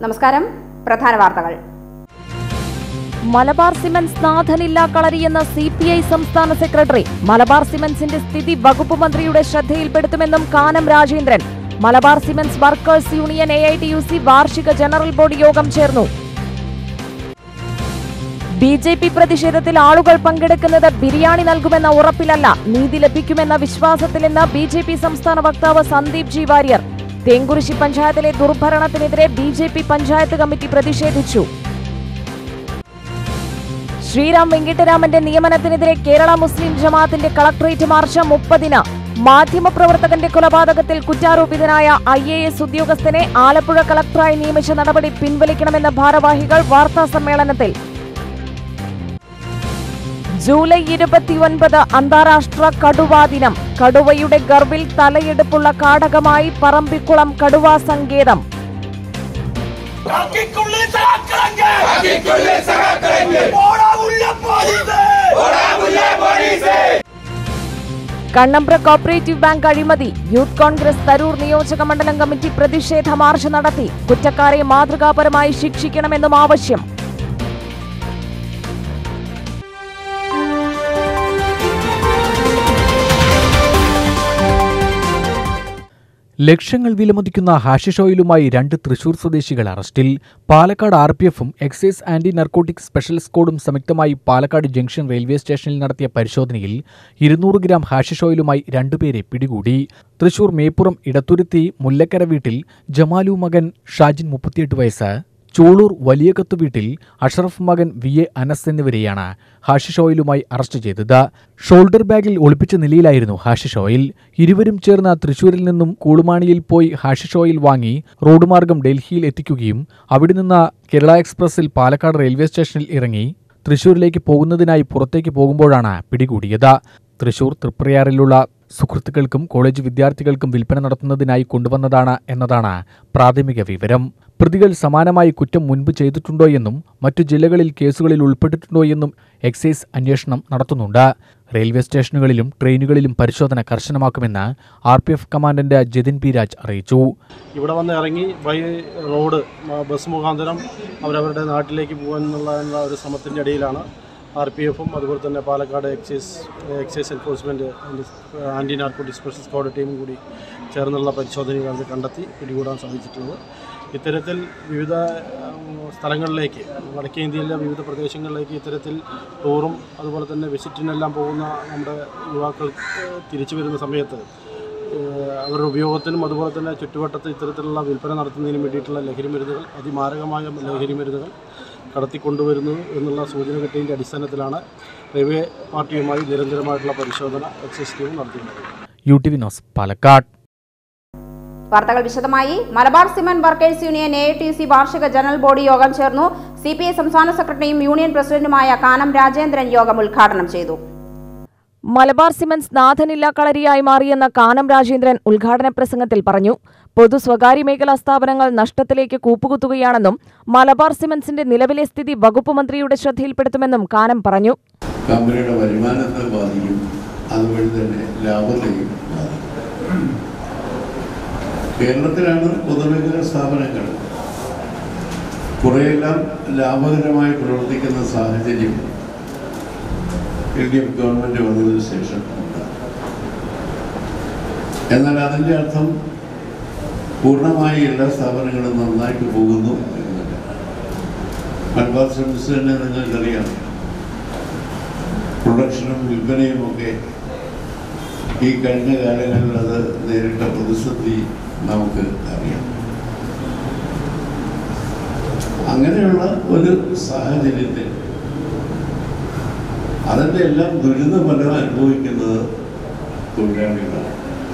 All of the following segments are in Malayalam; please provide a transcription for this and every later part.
നമസ്കാരം പ്രധാന വാർത്തകൾ മലബാർ സിമന്റ്സ് നാഥനില്ലാ കളരിയെന്ന സി പി ഐ സംസ്ഥാന സെക്രട്ടറി മലബാർ സിമന്റ്സിന്റെ സ്ഥിതി വകുപ്പ് മന്ത്രിയുടെ ശ്രദ്ധയിൽപ്പെടുത്തുമെന്നും Kanam Rajendran Malabar cements workers union A I T U C വാർഷിക ജനറൽ ബോഡി യോഗം ചേർന്നു ബി ജെ പി പ്രതിഷേധത്തിൽ ആളുകൾ പങ്കെടുക്കുന്നത് ബിരിയാണി നൽകുമെന്ന ഉറപ്പിലല്ല നീതി ലഭിക്കുമെന്ന വിശ്വാസത്തിലെന്ന് ബി ജെ പി സംസ്ഥാന വക്താവ് സന്ദീപ് ജി വാര്യർ തേങ്കുറിശി പഞ്ചായത്തിലെ ദുർഭരണത്തിനെതിരെ B J P panchayat committee പ്രതിഷേധിച്ചു ശ്രീറാം വെങ്കിട്ടരാമന്റെ നിയമനത്തിനെതിരെ കേരള മുസ്ലിം ജമാഅത്തിന്റെ കളക്ടറേറ്റ് മാർച്ച് മുപ്പതിന് മാധ്യമപ്രവർത്തകന്റെ കൊലപാതകത്തിൽ കുറ്റാരോപിതനായ ഐ എ എസ് ഉദ്യോഗസ്ഥനെ ആലപ്പുഴ കളക്ടറായി നിയമിച്ച നടപടി പിൻവലിക്കണമെന്ന ഭാരവാഹികൾ വാർത്താ സമ്മേളനത്തിൽ ജൂലൈ ഇരുപത്തിയൊൻപത് അന്താരാഷ്ട്ര കടുവാ ദിനം കടുവയുടെ ഗർവിൽ തലയെടുപ്പുള്ള കാടകമായി പറമ്പിക്കുളം കടുവാ സങ്കേതം കാക്കിക്കുള്ളിൽ സഹാക്കളെങ്കിൽ കാക്കിക്കുള്ളിൽ സഹാക്കളെങ്കിൽ ഓടാവുള്ള പോലീസ് ഓടാമുല്ല പോലീസ് കണ്ണമ്പ്ര കോപ്പറേറ്റീവ് ബാങ്ക് അഴിമതി യൂത്ത് കോൺഗ്രസ് തരൂർ നിയോജക മണ്ഡലം കമ്മിറ്റി പ്രതിഷേധ മാർച്ച് നടത്തി കുറ്റക്കാരെ മാതൃകാപരമായി ശിക്ഷിക്കണമെന്നും ആവശ്യം ലക്ഷങ്ങൾ വിലമതിക്കുന്ന ഹാഷിഷ് ഓയിലുമായി രണ്ട് തൃശൂർ സ്വദേശികൾ അറസ്റ്റിൽ പാലക്കാട് ആർ പി എഫും എക്സൈസ് ആന്റി നർക്കോട്ടിക് സ്പെഷ്യൽ സ്ക്വാഡും സംയുക്തമായി പാലക്കാട് ജംഗ്ഷൻ റെയിൽവേ സ്റ്റേഷനിൽ നടത്തിയ പരിശോധനയിൽ ഇരുന്നൂറ് ഗ്രാം ഹാഷിഷ് ഓയിലുമായി രണ്ടുപേരെ പിടികൂടി തൃശൂർ മേപ്പുറം ഇടത്തുരുത്തി മുല്ലക്കര വീട്ടിൽ ജമാലു മകൻ ഷാജിൻ മുപ്പത്തിയെട്ട് വയസ്സ് ചോളൂർ വലിയകത്ത് വീട്ടിൽ അഷറഫ് മകൻ വി എ അനസ് എന്നിവരെയാണ് ഹാഷിഷ് ഓയിലുമായി അറസ്റ്റ് ചെയ്തത് ഷോൾഡർ ബാഗിൽ ഒളിപ്പിച്ച നിലയിലായിരുന്നു ഹാഷിഷ് ഓയിൽ ഇരുവരും ചേർന്ന് തൃശൂരിൽ നിന്നും കൂളുമാണിയിൽ പോയി ഹാഷിഷ് ഓയിൽ വാങ്ങി റോഡ് മാർഗം ഡൽഹിയിൽ എത്തിക്കുകയും അവിടെ നിന്ന് കേരള എക്സ്പ്രസിൽ പാലക്കാട് റെയിൽവേ സ്റ്റേഷനിൽ ഇറങ്ങി തൃശൂരിലേക്ക് പോകുന്നതിനായി പുറത്തേക്ക് പോകുമ്പോഴാണ് പിടികൂടിയത് തൃശൂർ തൃപ്രയാറിലുള്ള സുഹൃത്തുക്കൾക്കും കോളേജ് വിദ്യാർത്ഥികൾക്കും വിൽപ്പന നടത്തുന്നതിനായി കൊണ്ടുവന്നതാണ് എന്നതാണ് പ്രാഥമിക വിവരം പ്രതികൾ സമാനമായി കുറ്റം മുൻപ് ചെയ്തിട്ടുണ്ടോ എന്നും മറ്റു ജില്ലകളിൽ കേസുകളിൽ ഉൾപ്പെട്ടിട്ടുണ്ടോ എന്നും എക്സൈസ് അന്വേഷണം നടത്തുന്നുണ്ട് റെയിൽവേ സ്റ്റേഷനുകളിലും ട്രെയിനുകളിലും പരിശോധന കർശനമാക്കുമെന്ന് R P F commandant Jatin P Raj അറിയിച്ചു ഇവിടെ വന്ന് ഇറങ്ങി ബൈ റോഡ് മ- ബസ് മുഖാന്തരം അവരവരുടെ നാട്ടിലേക്ക് പോകാനുള്ള എന്നുള്ള ഒരു ശ്രമത്തിൻ്റെ ഇടയിലാണ് ആർ പി എഫും അതുപോലെ തന്നെ Palakkad excise excise enforcement anti narcotic special squad ടീമും കൂടി ചേർന്നുള്ള പരിശോധനയിൽ അത് കണ്ടെത്തി പിടികൂടാൻ സാധിച്ചിട്ടുള്ളത് ഇത്തരത്തിൽ വിവിധ ഉം, സ്ഥലങ്ങളിലേക്ക് വടക്കേ ഇന്ത്യയിലെ വിവിധ പ്രദേശങ്ങളിലേക്ക് ഇത്തരത്തിൽ ടൂറും അതുപോലെ തന്നെ വിസിറ്റിനെല്ലാം പോകുന്ന നമ്മുടെ യുവാക്കൾ ഏഹ്, തിരിച്ചു വരുന്ന സമയത്ത് ഏഹ് അവരുടെ ഉപയോഗത്തിനും അതുപോലെ തന്നെ ചുറ്റുവട്ടത്ത് ഇത്തരത്തിലുള്ള വിൽപ്പന നടത്തുന്നതിനും വേണ്ടിയിട്ടുള്ള ലഹരി മരുന്നുകൾ അതിമാരകമായ ലഹരി മരുന്നുകൾ കടത്തിക്കൊണ്ടുവരുന്നു എന്നുള്ള സൂചന കിട്ടിയതിൻ്റെ അടിസ്ഥാനത്തിലാണ് റെയിൽവേ പാർട്ടിയുമായി നിരന്തരമായിട്ടുള്ള പരിശോധന എക്സൈസ് ടീം നടത്തിയിട്ടുള്ളത് U T V news Palakkad വാർത്തകൾ വിശദമായി Malabar cement workers union A T C വാർഷിക ജനറൽ ബോഡി യോഗം ചേർന്നു സി പി ഐ സംസ്ഥാന സെക്രട്ടറിയും യൂണിയൻ പ്രസിഡന്റുമായ കാനം രാജേന്ദ്രൻ യോഗം ഉദ്ഘാടനം ചെയ്തു മലബാർ സിമന്റ്സ് നാഥനില്ലാ കളരിയായി മാറിയെന്ന കാനം രാജേന്ദ്രൻ ഉദ്ഘാടന പ്രസംഗത്തിൽ പറഞ്ഞു പൊതു സ്വകാര്യ മേഖലാ സ്ഥാപനങ്ങൾ നഷ്ടത്തിലേക്ക് കൂപ്പുകുത്തുകയാണെന്നും മലബാർ സിമന്റ്സിന്റെ നിലവിലെ സ്ഥിതി വകുപ്പ് മന്ത്രിയുടെ ശ്രദ്ധയിൽപ്പെടുത്തുമെന്നും കാനം പറഞ്ഞു കമ്പനിയുടെ വരുമാനത്തെ ബാധിക്കും അതുവഴി തന്നെ ലാഭത്തെയും ബാധിക്കും കേരളത്തിലാണ് പൊതുമേഖലാ സ്ഥാപനങ്ങൾ കുറെയെല്ലാം ലാഭകരമായി പ്രവർത്തിക്കുന്ന സാഹചര്യം എൽ ഡി എഫ് ഗവൺമെൻറ് വന്നതിന് ശേഷം ഉണ്ട് എന്നാൽ അതിൻ്റെ അർത്ഥം പൂർണ്ണമായി എല്ലാ സ്ഥാപനങ്ങളും നന്നായിട്ട് പോകുന്നു എന്നല്ല മലബാർ സിമൻസ് തന്നെ നിങ്ങൾക്കറിയാം പ്രൊഡക്ഷനും വിൽപ്പനയും ഒക്കെ ഈ കഴിഞ്ഞ കാലങ്ങളിൽ അത് നേരിട്ട പ്രതിസന്ധി നമുക്ക് അറിയാം അങ്ങനെയുള്ള ഒരു സാഹചര്യത്തിൽ അതിൻ്റെ എല്ലാം ദുരിത ഫലം അനുഭവിക്കുന്നത് തൊഴിലാളികളാണ്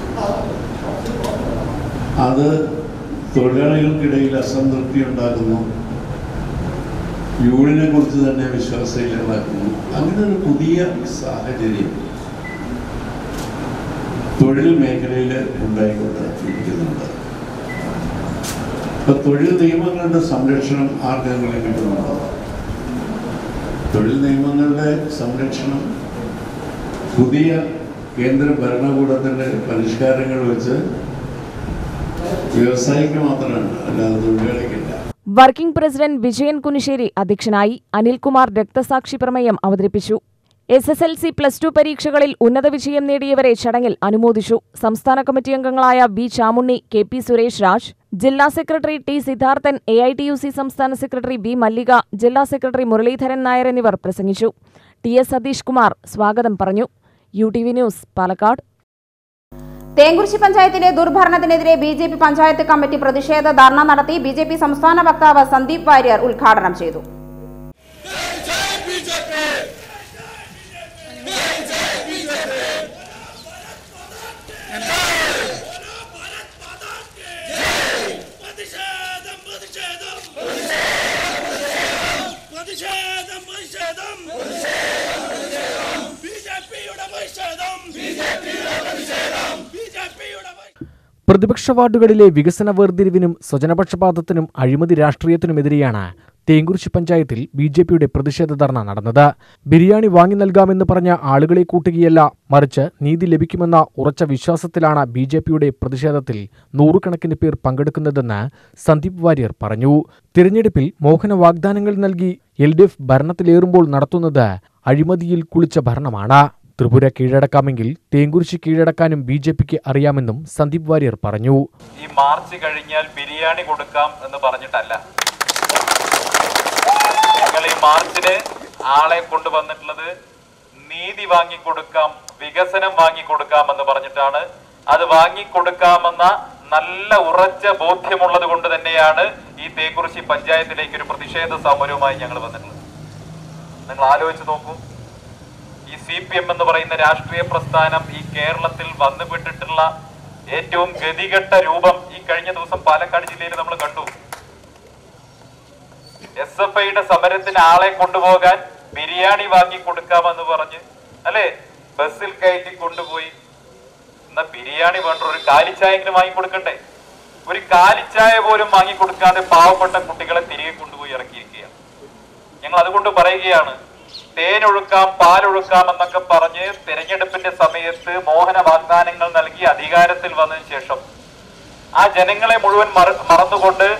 അത് തൊഴിലാളികൾക്കിടയിൽ അസംതൃപ്തി ഉണ്ടാക്കുന്നു യൂണിയനെ കുറിച്ച് തന്നെ വിശ്വാസമില്ലാതാക്കുന്നു അങ്ങനെ ഒരു പുതിയ സാഹചര്യം തൊഴിൽ മേഖലയിൽ ഉണ്ടായിക്കൊണ്ട് ഇരിക്കുന്നുണ്ട് ഇപ്പൊ തൊഴിൽ നിയമങ്ങളുടെ സംരക്ഷണം ആർക്കെങ്കിലും കിട്ടുന്നുണ്ടോ തൊഴിൽ നിയമങ്ങളുടെ സംരക്ഷണം പുതിയ കേന്ദ്ര ഭരണകൂടത്തിന്റെ പരിഷ്കാരങ്ങൾ വെച്ച് വ്യവസായിക്ക് മാത്രമാണ് അല്ലാതെ തൊഴിലാളിക്കില്ല വർക്കിംഗ് പ്രസിഡന്റ് വിജയൻ കുനിശ്ശേരി അധ്യക്ഷനായി അനിൽകുമാർ രക്തസാക്ഷി പ്രമേയം അവതരിപ്പിച്ചു S S L C plus two പരീക്ഷകളിൽ ഉന്നത വിജയം നേടിയവരെ ചടങ്ങിൽ അനുമോദിച്ചു സംസ്ഥാന കമ്മിറ്റി അംഗങ്ങളായ B Chamunni K P Suresh Raj ജില്ലാ secretary T Siddharthan A I T U C സംസ്ഥാന സെക്രട്ടറി ബി മല്ലിക ജില്ലാ സെക്രട്ടറി മുരളീധരൻ നായർ എന്നിവർ പ്രസംഗിച്ചു ടി എസ് സതീഷ് കുമാർ സ്വാഗതം പറഞ്ഞു U T V news Palakkad Thenkurissi പഞ്ചായത്തിലെ ദുർഭരണത്തിനെതിരെ B J P panchayat committee പ്രതിഷേധ ധർണ നടത്തി ബി ജെ പി സംസ്ഥാന വക്താവ് സന്ദീപ് വാര്യർ ഉദ്ഘാടനം ചെയ്തു പ്രതിഷേധം പ്രതിഷേധം പ്രതിഷേധം പ്രതിഷേധം ബി ജെ പിയുടെ പ്രതിഷേധം ബി ജെ പിയുടെ പ്രതിഷേധം ബി ജെ പിയുടെ പ്രതിപക്ഷ വാർഡുകളിലെ വികസന വേർതിരിവിനും സ്വജനപക്ഷപാതത്തിനും അഴിമതി രാഷ്ട്രീയത്തിനുമെതിരെയാണ് തേങ്കുറിശി പഞ്ചായത്തിൽ ബി ജെ പിയുടെ പ്രതിഷേധ ധർണ നടന്നത് ബിരിയാണി വാങ്ങി നൽകാമെന്ന് പറഞ്ഞ ആളുകളെ കൂട്ടുകയല്ല മറിച്ച് നീതി ലഭിക്കുമെന്ന ഉറച്ച വിശ്വാസത്തിലാണ് ബി ജെ പിയുടെ പ്രതിഷേധത്തിൽ നൂറുകണക്കിന് പേർ പങ്കെടുക്കുന്നതെന്ന് സന്ദീപ് വാര്യർ പറഞ്ഞു തിരഞ്ഞെടുപ്പിൽ മോഹന വാഗ്ദാനങ്ങൾ നൽകി എൽ ഡി എഫ് ഭരണത്തിലേറുമ്പോൾ നടത്തുന്നത് അഴിമതിയിൽ കുളിച്ച ഭരണമാണ് ത്രിപുര കീഴടക്കാമെങ്കിൽ തേങ്കുറിശി കീഴടക്കാനും ബി ജെ പിക്ക് അറിയാമെന്നും സന്ദീപ് വാര്യർ പറഞ്ഞു ഈ മാർച്ച് കഴിഞ്ഞാൽ ബിരിയാണി കൊടുക്കാം എന്ന് പറഞ്ഞിട്ടല്ല ഞങ്ങൾ ഈ മാർച്ചിന് ആളെ കൊണ്ടുവന്നിട്ടുള്ളത് നീതി വാങ്ങിക്കൊടുക്കാം വികസനം വാങ്ങിക്കൊടുക്കാം എന്ന് പറഞ്ഞിട്ടാണ് അത് വാങ്ങിക്കൊടുക്കാമെന്ന നല്ല ഉറച്ച ബോധ്യമുള്ളത് കൊണ്ട് തന്നെയാണ് ഈ തേക്കുറിശി പഞ്ചായത്തിലേക്ക് ഒരു പ്രതിഷേധ സമരവുമായി ഞങ്ങൾ വന്നിട്ടുള്ളത് നിങ്ങൾ ആലോചിച്ച് നോക്കൂ ഈ സി പി എം എന്ന് പറയുന്ന രാഷ്ട്രീയ പ്രസ്ഥാനം ഈ കേരളത്തിൽ വന്നുപെട്ടിട്ടുള്ള ഏറ്റവും ഗതികെട്ട രൂപം ഈ കഴിഞ്ഞ ദിവസം പാലക്കാട് ജില്ലയിൽ നമ്മൾ കണ്ടു എസ് എഫ് ഐയുടെ സമരത്തിന് ആളെ കൊണ്ടുപോകാൻ ബിരിയാണി വാങ്ങി കൊടുക്കാമെന്ന് പറഞ്ഞ് അല്ലെ ബസ്സിൽ കയറ്റി കൊണ്ടുപോയി എന്നാ ബിരിയാണി വേണ്ട ഒരു കാലിച്ചായെങ്കിലും വാങ്ങി കൊടുക്കണ്ടേ ഒരു കാലിച്ചായ പോലും വാങ്ങി കൊടുക്കാതെ പാവപ്പെട്ട കുട്ടികളെ തിരികെ കൊണ്ടുപോയി ഇറക്കിയിരിക്കുകയാണ് ഞങ്ങൾ അതുകൊണ്ട് പറയുകയാണ് തേനൊഴുക്കാം പാലൊഴുക്കാം എന്നൊക്കെ പറഞ്ഞ് തെരഞ്ഞെടുപ്പിന്റെ സമയത്ത് മോഹന വാഗ്ദാനങ്ങൾ നൽകി അധികാരത്തിൽ വന്നതിന് ശേഷം ആ ജനങ്ങളെ മുഴുവൻ മറ- മറന്നുകൊണ്ട്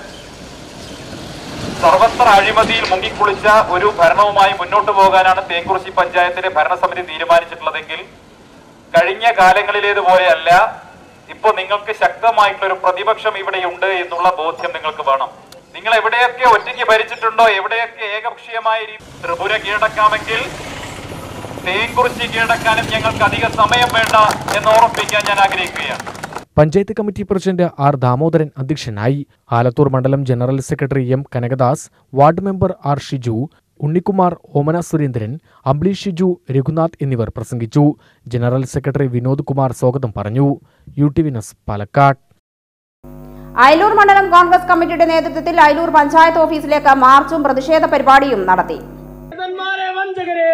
സർവത്ര അഴിമതിയിൽ മുങ്ങിക്കുളിച്ച ഒരു ഭരണവുമായി മുന്നോട്ട് പോകാനാണ് തേങ്കുറിശി പഞ്ചായത്തിലെ ഭരണസമിതി തീരുമാനിച്ചിട്ടുള്ളതെങ്കിൽ കഴിഞ്ഞ കാലങ്ങളിലേതുപോലെയല്ല ഇപ്പൊ നിങ്ങൾക്ക് ശക്തമായിട്ടുള്ള ഒരു പ്രതിപക്ഷം ഇവിടെയുണ്ട് എന്നുള്ള ബോധ്യം നിങ്ങൾക്ക് വേണം നിങ്ങൾ എവിടെയൊക്കെ ഒറ്റയ്ക്ക് ഭരിച്ചിട്ടുണ്ടോ എവിടെയൊക്കെ ഏകപക്ഷീയമായ രീതി ത്രിപുര കീഴടക്കാമെങ്കിൽ തേങ്കുറിശി കീഴടക്കാനും ഞങ്ങൾക്ക് അധിക സമയം വേണ്ട എന്ന് ഓർമ്മിപ്പിക്കാൻ ഞാൻ ആഗ്രഹിക്കുകയാണ് panchayat committee president R Damodaran അധ്യക്ഷനായി ആലത്തൂർ മണ്ഡലം general secretary M Kanakadas ward member R Shiju Unnikumar Omana Surendran Ambleesh Shiju Raghunath എന്നിവർ പ്രസംഗിച്ചു ജനറൽ സെക്രട്ടറി വിനോദ് കുമാർ സ്വാഗതം പറഞ്ഞു U T V news Palakkad Ayalur മണ്ഡലം കോൺഗ്രസ് കമ്മിറ്റിയുടെ നേതൃത്വത്തിൽ അയലൂർ പഞ്ചായത്ത് ഓഫീസിലേക്ക് മാർച്ചും പ്രതിഷേധ പരിപാടിയും നടത്തി ഇടന്മാരെ വഞ്ചകരെ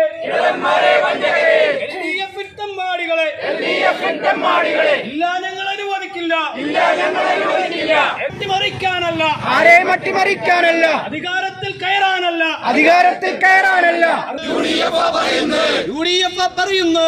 LDF -ൻ തെമ്മാടികളെ ഇല്ല ഞങ്ങൾ അനുവദിക്കില്ല ഇല്ല ഞങ്ങൾ അനുവദിക്കില്ല അട്ടിമറിക്കാനല്ല ആരെ അട്ടിമറിക്കാനല്ല അധികാരത്തിൽ കയറാനല്ല അധികാരത്തിൽ കയറാനല്ല യു ഡി എഫ് പറയുന്നു യു ഡി എഫ് പറയുന്നു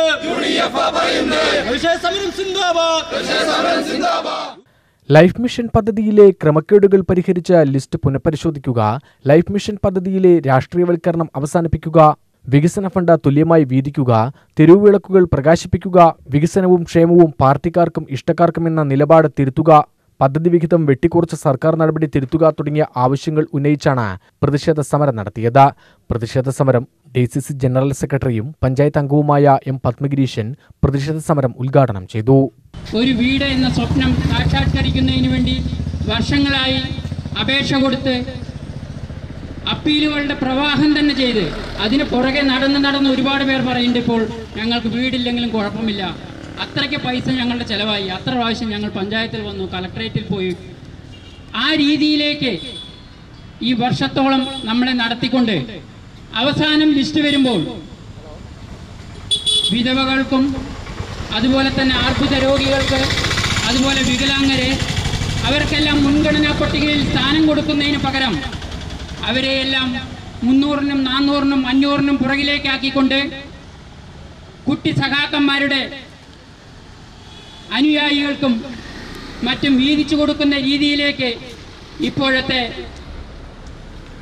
സമരം സിന്ദാബാദ് ലൈഫ് മിഷൻ പദ്ധതിയിലെ ക്രമക്കേടുകൾ പരിഹരിച്ച ലിസ്റ്റ് പുനഃപരിശോധിക്കുക ലൈഫ് മിഷൻ പദ്ധതിയിലെ രാഷ്ട്രീയവൽക്കരണം അവസാനിപ്പിക്കുക വികസന ഫണ്ട് തുല്യമായി വീതിക്കുക തെരുവുവിളക്കുകൾ പ്രകാശിപ്പിക്കുക വികസനവും ക്ഷേമവും പാർട്ടിക്കാർക്കും ഇഷ്ടക്കാർക്കുമെന്ന നിലപാട് തിരുത്തുക പദ്ധതി വിഹിതം വെട്ടിക്കുറച്ച സർക്കാർ നടപടി തിരുത്തുക തുടങ്ങിയ ആവശ്യങ്ങൾ ഉന്നയിച്ചാണ് പ്രതിഷേധ സമരം നടത്തിയത് പ്രതിഷേധ സമരം ഡി സി സി ജനറൽ സെക്രട്ടറിയും പഞ്ചായത്ത് അംഗവുമായ എം പത്മഗിരീശൻ പ്രതിഷേധ സമരം ഉദ്ഘാടനം ചെയ്തു ഒരു വീട് എന്ന സ്വപ്നം സാക്ഷാത്കരിക്കുന്നതിന് വേണ്ടി വർഷങ്ങളായി അപേക്ഷ കൊടുത്ത് അപ്പീലുകളുടെ പ്രവാഹം തന്നെ ചെയ്ത് അതിന് പുറകെ നടന്ന് നടന്ന് ഒരുപാട് പേർ പറയുന്നുണ്ട് ഇപ്പോൾ ഞങ്ങൾക്ക് വീടില്ലെങ്കിലും കുഴപ്പമില്ല അത്രയ്ക്ക് പൈസ ഞങ്ങളുടെ ചിലവായി അത്ര പ്രാവശ്യം ഞങ്ങൾ പഞ്ചായത്തിൽ വന്നു കളക്ടറേറ്റിൽ പോയി ആ രീതിയിലേക്ക് ഈ വർഷത്തോളം നമ്മളെ നടത്തിക്കൊണ്ട് അവസാനം ലിസ്റ്റ് വരുമ്പോൾ വിധവകൾക്കും അതുപോലെ തന്നെ ആർബുദ രോഗികൾക്ക് അതുപോലെ വികലാംഗരെ അവർക്കെല്ലാം മുൻഗണനാ പട്ടികയിൽ സ്ഥാനം കൊടുക്കുന്നതിന് പകരം അവരെയെല്ലാം മുന്നൂറിനും നാന്നൂറിനും അഞ്ഞൂറിനും പുറകിലേക്കാക്കിക്കൊണ്ട് കുട്ടി സഖാക്കന്മാരുടെ അനുയായികൾക്കും മറ്റും വീതിച്ചു കൊടുക്കുന്ന രീതിയിലേക്ക് ഇപ്പോഴത്തെ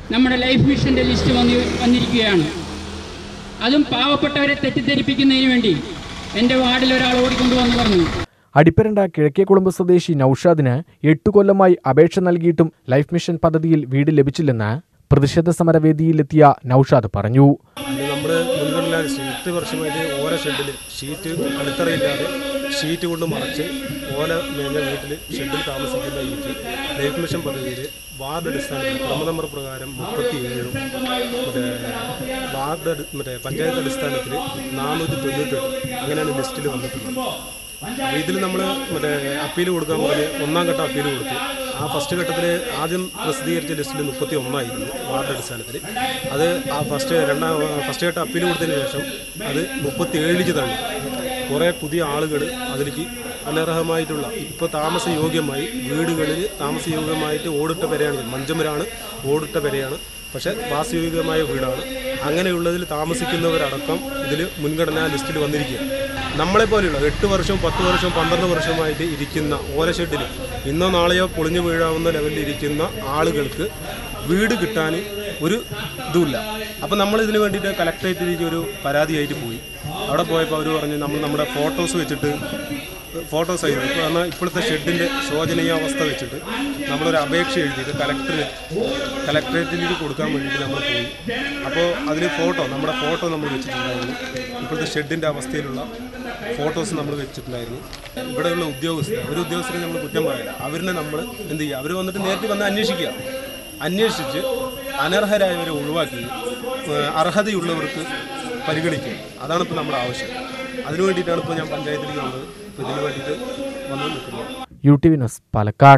നമ്മുടെ ലൈഫ് മിഷൻ്റെ ലിസ്റ്റ് വന്ന് വന്നിരിക്കുകയാണ് അതും പാവപ്പെട്ടവരെ തെറ്റിദ്ധരിപ്പിക്കുന്നതിന് വേണ്ടി എൻ്റെ വാർഡിൽ ഒരാൾ ഓടിക്കൊണ്ടുവന്ന് പറഞ്ഞു അടിപ്പരണ്ട കിഴക്കേക്കുളമ്പ് സ്വദേശി നൌഷാദിന് എട്ടു കൊല്ലമായി അപേക്ഷ നൽകിയിട്ടും ലൈഫ് മിഷൻ പദ്ധതിയിൽ വീട് ലഭിച്ചില്ലെന്ന് പ്രതിഷേധ സമരവേദിയിലെത്തിയ നൌഷാദ് പറഞ്ഞു നമ്മൾ മുൻഗണന എട്ട് വർഷമായിട്ട് ഓല ഷെഡിൽ ഷീറ്റ് അടിത്തറയില്ലാതെ ഷീറ്റ് കൊണ്ട് മറച്ച് ഓല മേഞ്ഞ വീട്ടിൽ ഷെഡിൽ താമസിക്കുന്ന എനിക്ക് ലൈഫ് മിഷൻ പദ്ധതിയിൽ വാർഡ് അടിസ്ഥാനത്തിൽ ക്രമ നമ്പർ പ്രകാരം മുപ്പത്തി ഏഴും മറ്റേ വാർഡ് അടി- മറ്റേ പഞ്ചായത്ത് അടിസ്ഥാനത്തിൽ നാനൂറ്റി തൊണ്ണൂറ്റെട്ട് അങ്ങനെയാണ് ലിസ്റ്റിൽ വന്നിട്ടുള്ളത് അപ്പോൾ ഇതിൽ നമ്മൾ മറ്റേ അപ്പീൽ കൊടുക്കാൻ പറഞ്ഞ് ഒന്നാം ഘട്ടം അപ്പീൽ കൊടുത്തു ആ ഫസ്റ്റ് ഘട്ടത്തിൽ ആദ്യം പ്രസിദ്ധീകരിച്ച ലിസ്റ്റിൽ മുപ്പത്തി ഒന്നായിരുന്നു വാർഡ് അടിസ്ഥാനത്തിൽ അത് ആ ഫസ്റ്റ് രണ്ടാം ഫസ്റ്റ് ഘട്ടം അപ്പീൽ കൊടുത്തതിന് ശേഷം അത് മുപ്പത്തി ഏഴിലേക്ക് തള്ളി കുറേ പുതിയ ആളുകൾ അതിലേക്ക് അനർഹമായിട്ടുള്ള ഇപ്പോൾ താമസയോഗ്യമായി വീടുകളിൽ താമസയോഗ്യമായിട്ട് ഓടിട്ട പെരയാണ് ഇത്. മഞ്ചമരാണ് ഓടിട്ട പെരയാണ് പക്ഷേ വാസയോഗ്യമായ വീടാണ് അങ്ങനെയുള്ളതിൽ താമസിക്കുന്നവരടക്കം ഇതിൽ മുൻഗണനാ ലിസ്റ്റിൽ വന്നിരിക്കുക നമ്മളെ പോലെയുള്ള എട്ട് വർഷവും പത്ത് വർഷവും പന്ത്രണ്ട് വർഷമായിട്ട് ഇരിക്കുന്ന ഓല ഷെഡിൽ ഇന്നോ നാളെയോ പൊളിഞ്ഞു വീഴാവുന്ന ലെവലിൽ ഇരിക്കുന്ന ആളുകൾക്ക് വീട് കിട്ടാൻ ഒരു ഇതുമില്ല അപ്പം നമ്മൾ ഇതിന് വേണ്ടിയിട്ട് കലക്ടറേറ്റിലേക്ക് ഒരു പരാതിയായിട്ട് പോയി അവിടെ പോയപ്പോൾ അവർ പറഞ്ഞു നമ്മൾ നമ്മുടെ ഫോട്ടോസ് വെച്ചിട്ട് ഫോട്ടോസ് ആയിരുന്നു ഇപ്പോൾ പറഞ്ഞാൽ ഇപ്പോഴത്തെ ഷെഡിൻ്റെ ശോചനീയാവസ്ഥ വെച്ചിട്ട് നമ്മളൊരു അപേക്ഷ എഴുതിയിട്ട് കലക്ടറിന് കലക്ടറേറ്റിലേക്ക് കൊടുക്കാൻ വേണ്ടിയിട്ട് നമ്മൾ പോയി അപ്പോൾ അതിൽ ഫോട്ടോ നമ്മുടെ ഫോട്ടോ നമ്മൾ വെച്ചിട്ടുണ്ടായിരുന്നു ഇപ്പോഴത്തെ ഷെഡിൻ്റെ അവസ്ഥയിലുള്ള ഫോട്ടോസ് നമ്മൾ വെച്ചിട്ടുണ്ടായിരുന്നു ഇവിടെയുള്ള ഉദ്യോഗസ്ഥർ ഒരു ഉദ്യോഗസ്ഥരെ നമ്മൾ കുറ്റം പറയില്ല അവരിനെ നമ്മൾ എന്ത് ചെയ്യുക അവർ വന്നിട്ട് നേരിട്ട് വന്ന് അന്വേഷിക്കുക അന്വേഷിച്ച് അനർഹരായവരെ ഒഴിവാക്കി ഏഹ് അർഹതയുള്ളവർക്ക് പരിഗണിക്കുക അതാണ് ഇപ്പോൾ നമ്മുടെ ആവശ്യം അതിനു വേണ്ടിയിട്ടാണ് ഇപ്പോൾ ഞാൻ പഞ്ചായത്തിലേക്ക് വന്നത് ഇപ്പോൾ ഇതിന് വേണ്ടിയിട്ട് വന്ന് നിൽക്കുന്നത് U T V news Palakkad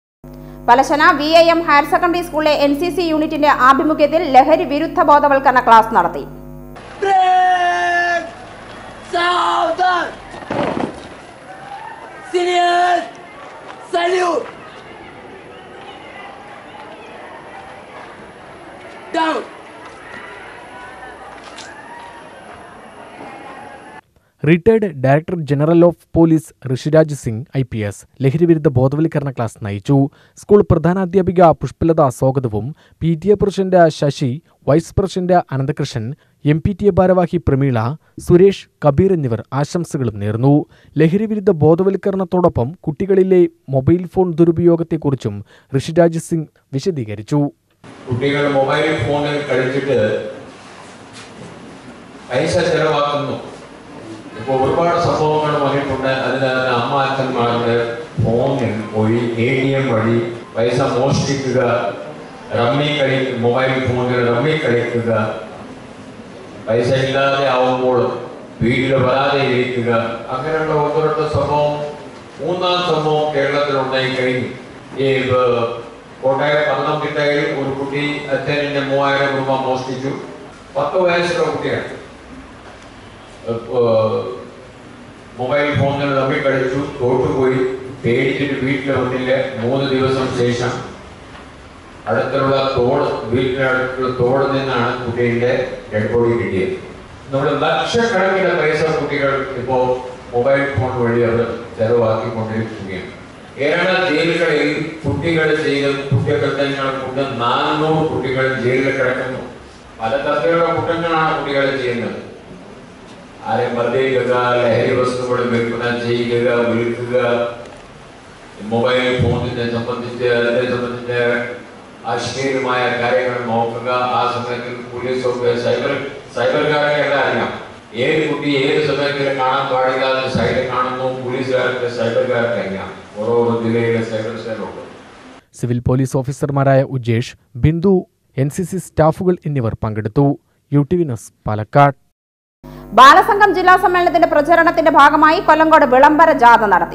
Palassana V I M higher secondary സ്കൂളിലെ എൻ സി സി യൂണിറ്റിന്റെ ആഭിമുഖ്യത്തിൽ ലഹരി വിരുദ്ധ ബോധവൽക്കരണ ക്ലാസ് നടത്തി Southern! Seniors! Salute! Down! Retired director general of police Rishiraj Singh I P S ലഹരിവിരുദ്ധ ബോധവൽക്കരണ ക്ലാസ് നയിച്ചു സ്കൂൾ പ്രധാനാധ്യാപിക പുഷ്പലത സ്വാഗതവും P T A president Sasi vice president Ananthakrishnan M P T A ഭാരവാഹി പ്രമീള സുരേഷ് കബീർ എന്നിവർ ആശംസകളും നേർന്നു ലഹരിവിരുദ്ധ ബോധവൽക്കരണത്തോടൊപ്പം കുട്ടികളിലെ മൊബൈൽ ഫോൺ ദുരുപയോഗത്തെക്കുറിച്ചും ഋഷിരാജ് സിംഗ് വിശദീകരിച്ചു കുട്ടികൾ മൊബൈൽ ഫോണിൽ കളിച്ചിട്ട് പൈസ ചെലവാക്കുന്നു ഇപ്പോൾ ഒരുപാട് സംഭവങ്ങൾ വന്നിട്ടുണ്ട് അതിനകത്ത് അമ്മ അച്ഛന്മാരുടെ ഫോണിൽ വഴി എ ടി എം വഴി പൈസ മോഷ്ടിക്കുക റമ്മി കളി മൊബൈൽ ഫോണിൽ റമ്മി കളിക്കുക പൈസ ഇല്ലാതെ ആവുമ്പോൾ വീട്ടിൽ വരാതെ ഇരിക്കുക അങ്ങനെയുള്ള ഒന്നൊരൊറ്റ സംഭവം മൂന്നാം സംഭവം കേരളത്തിലുണ്ടായി കഴിഞ്ഞു ഈ ഏഹ്, കോട്ടയം പത്തനംതിട്ടയിൽ ഒരു കുട്ടി അച്ഛനെ മൂവായിരം രൂപ മോഷ്ടിച്ചു പത്ത് വയസ്സുള്ള കുട്ടിയാണ് ഏഹ്, മൊബൈൽ ഫോണിൽ തമ്മിൽ കളിച്ചു തോട്ടുപോയി പേടിച്ചിട്ട് വീട്ടിൽ വന്നില്ല മൂന്ന് ദിവസം ശേഷം അടുത്തുള്ള തോട് വീട്ടിനടുത്തുള്ള തോട് നിന്നാണ് കുട്ടിയുടെ ഡെഡ് ബോഡി കിട്ടിയത് നമ്മുടെ ലക്ഷക്കണക്കിന് പൈസ കുട്ടികൾ ഇപ്പോൾ മൊബൈൽ ഫോൺ വഴി അവർ ചെലവാക്കിക്കൊണ്ടിരിക്കുകയാണ് കേരള ജയിലുകളിൽ കുട്ടികൾ ചെയ്ത കുറ്റകൃത്യങ്ങൾ കൊണ്ട് നാനൂറ് കുട്ടികൾ ജയിലിൽ കിടക്കുന്നു പല തരത്തിലുള്ള കുറ്റങ്ങളാണ് കുട്ടികൾ ചെയ്യുന്നത് ആരെ മർദ്ദിക്കുക ലഹരി വസ്തുക്കൾ വിൽപ്പന ചെയ്യുക വിൽക്കുക മൊബൈൽ ഫോണിനെ സംബന്ധിച്ച് അതിനെ സംബന്ധിച്ച് അശ്ലീലമായ കാര്യങ്ങൾ നോക്കുക ആ സമയത്തിൽ പോലീസൊക്കെ സൈബർ സൈബർകാരൊക്കെ എല്ലാം അറിയാം ഏത് കുട്ടി ഏത് സമയത്തിൽ കാണാൻ പാടില്ല എന്ന് സൈഡിൽ കാണുന്നു പോലീസുകാർക്ക് സൈബർകാർക്ക് അറിയാം ഓരോ ജില്ലയിലെ സൈബർ സെല്ലുണ്ട് സിവിൽ പോലീസ് ഓഫീസർമാരായ Ujesh Bindu N C C സ്റ്റാഫുകൾ എന്നിവർ പങ്കെടുത്തു U T V news Palakkad Balasangham ജില്ലാ സമ്മേളനത്തിന്റെ പ്രചരണത്തിന്റെ ഭാഗമായി കൊല്ലങ്കോട് വിളംബര ജാഥ നടത്തി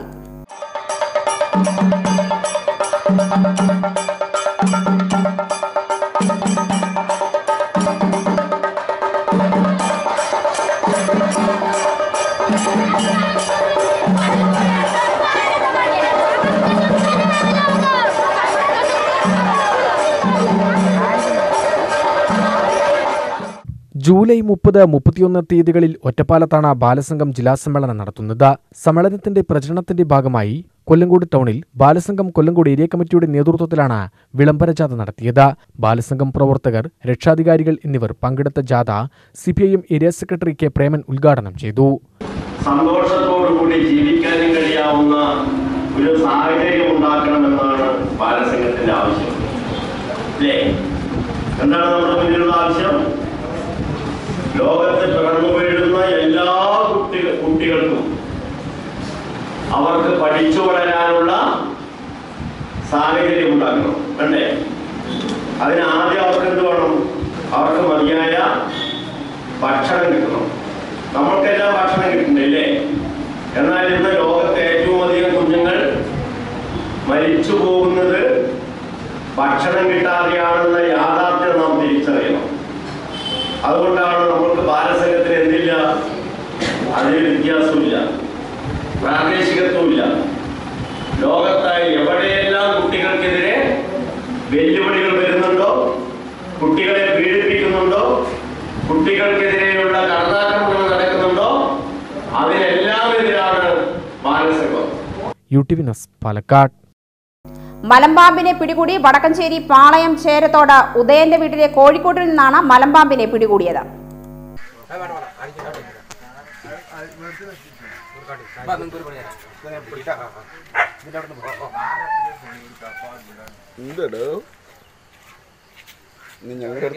ജൂലൈ മുപ്പത് മുപ്പത്തിയൊന്ന് തീയതികളിൽ ഒറ്റപ്പാലത്താണ് ബാലസംഘം ജില്ലാ സമ്മേളനം നടത്തുന്നത് സമ്മേളനത്തിന്റെ പ്രചരണത്തിന്റെ ഭാഗമായി കൊല്ലങ്കോട് ടൗണിൽ ബാലസംഘം കൊല്ലങ്കോട് ഏരിയ കമ്മിറ്റിയുടെ നേതൃത്വത്തിലാണ് വിളംബര ജാഥ നടത്തിയത് ബാലസംഘം പ്രവർത്തകർ രക്ഷാധികാരികൾ എന്നിവർ പങ്കെടുത്ത ജാഥ CPIM area secretary K Preman ഉദ്ഘാടനം ചെയ്തു സന്തോഷത്തോടുകൂടി ജീവിക്കാനും കഴിയാവുന്ന ഒരു സാഹചര്യം ഉണ്ടാക്കണമെന്നാണ് ബാലസംഘത്തിന്റെ ആവശ്യം അല്ലേ എന്താണ് നമ്മുടെ മുന്നിലുള്ള ആവശ്യം ലോകത്ത് പിറന്നു വീഴുന്ന എല്ലാ കുട്ടി കുട്ടികൾക്കും അവർക്ക് പഠിച്ചു വളരാനുള്ള സാഹചര്യം ഉണ്ടാക്കണം വേണ്ടേ അതിന് ആദ്യം അവർക്ക് എന്ത് വേണം അവർക്ക് മതിയായ ഭക്ഷണം കിട്ടണം നമ്മൾക്കെല്ലാം ഭക്ഷണം കിട്ടുന്നില്ലേ എന്നാൽ ഇന്ന് ലോകത്തെ ഏറ്റവും അധികം കുഞ്ഞുങ്ങൾ മരിച്ചു പോകുന്നത് ഭക്ഷണം കിട്ടാതെയാണെന്ന യാഥാർത്ഥ്യം നാം തിരിച്ചറിയണം അതുകൊണ്ടാണ് നമ്മൾക്ക് ബാലസംഘത്തിന് എന്തില്ല അതിൽ വ്യത്യാസമില്ല പ്രാദേശികത്വമില്ല ലോകത്തായി എവിടെയെല്ലാം കുട്ടികൾക്കെതിരെ വെല്ലുവിളികൾ വരുന്നുണ്ടോ കുട്ടികളെ പീഡിപ്പിക്കുന്നുണ്ടോ കുട്ടികൾക്കെതിരെയുള്ള കടന്നാക്രമണങ്ങൾ നടക്കുന്നുണ്ടോ അതിനെല്ലാം എതിരാണ് Balasangham U T V news Palakkad മലമ്പാമ്പിനെ പിടികൂടി വടക്കഞ്ചേരി പാളയം ചേരത്തോട് ഉദയന്റെ വീട്ടിലെ കോഴിക്കോട്ടിൽ നിന്നാണ് മലമ്പാമ്പിനെ പിടികൂടിയത് എന്തടോ ഞങ്ങളുടെ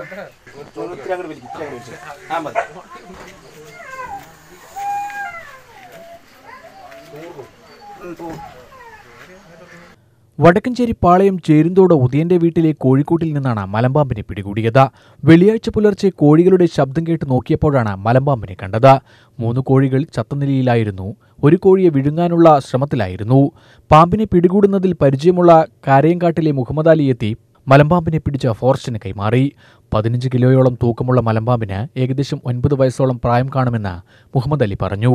വടക്കഞ്ചേരി പാളയം ചേരുന്തോട് ഉദയന്റെ വീട്ടിലെ കോഴിക്കോട്ടിൽ നിന്നാണ് മലമ്പാമ്പിനെ പിടികൂടിയത് വെള്ളിയാഴ്ച പുലർച്ചെ കോഴികളുടെ ശബ്ദം കേട്ട് നോക്കിയപ്പോഴാണ് മലമ്പാമ്പിനെ കണ്ടത് മൂന്ന് കോഴികൾ ചത്ത നിലയിലായിരുന്നു ഒരു കോഴിയെ വിഴുങ്ങാനുള്ള ശ്രമത്തിലായിരുന്നു പാമ്പിനെ പിടികൂടുന്നതിൽ പരിചയമുള്ള കാരയങ്കാട്ടിലെ മുഹമ്മദ് അലി എത്തി മലമ്പാമ്പിനെ പിടിച്ച് ഫോറസ്റ്റിന് കൈമാറി പതിനഞ്ച് കിലോയോളം തൂക്കമുള്ള മലമ്പാമ്പിന് ഏകദേശം ഒൻപത് വയസ്സോളം പ്രായം കാണുമെന്ന് മുഹമ്മദ് അലി പറഞ്ഞു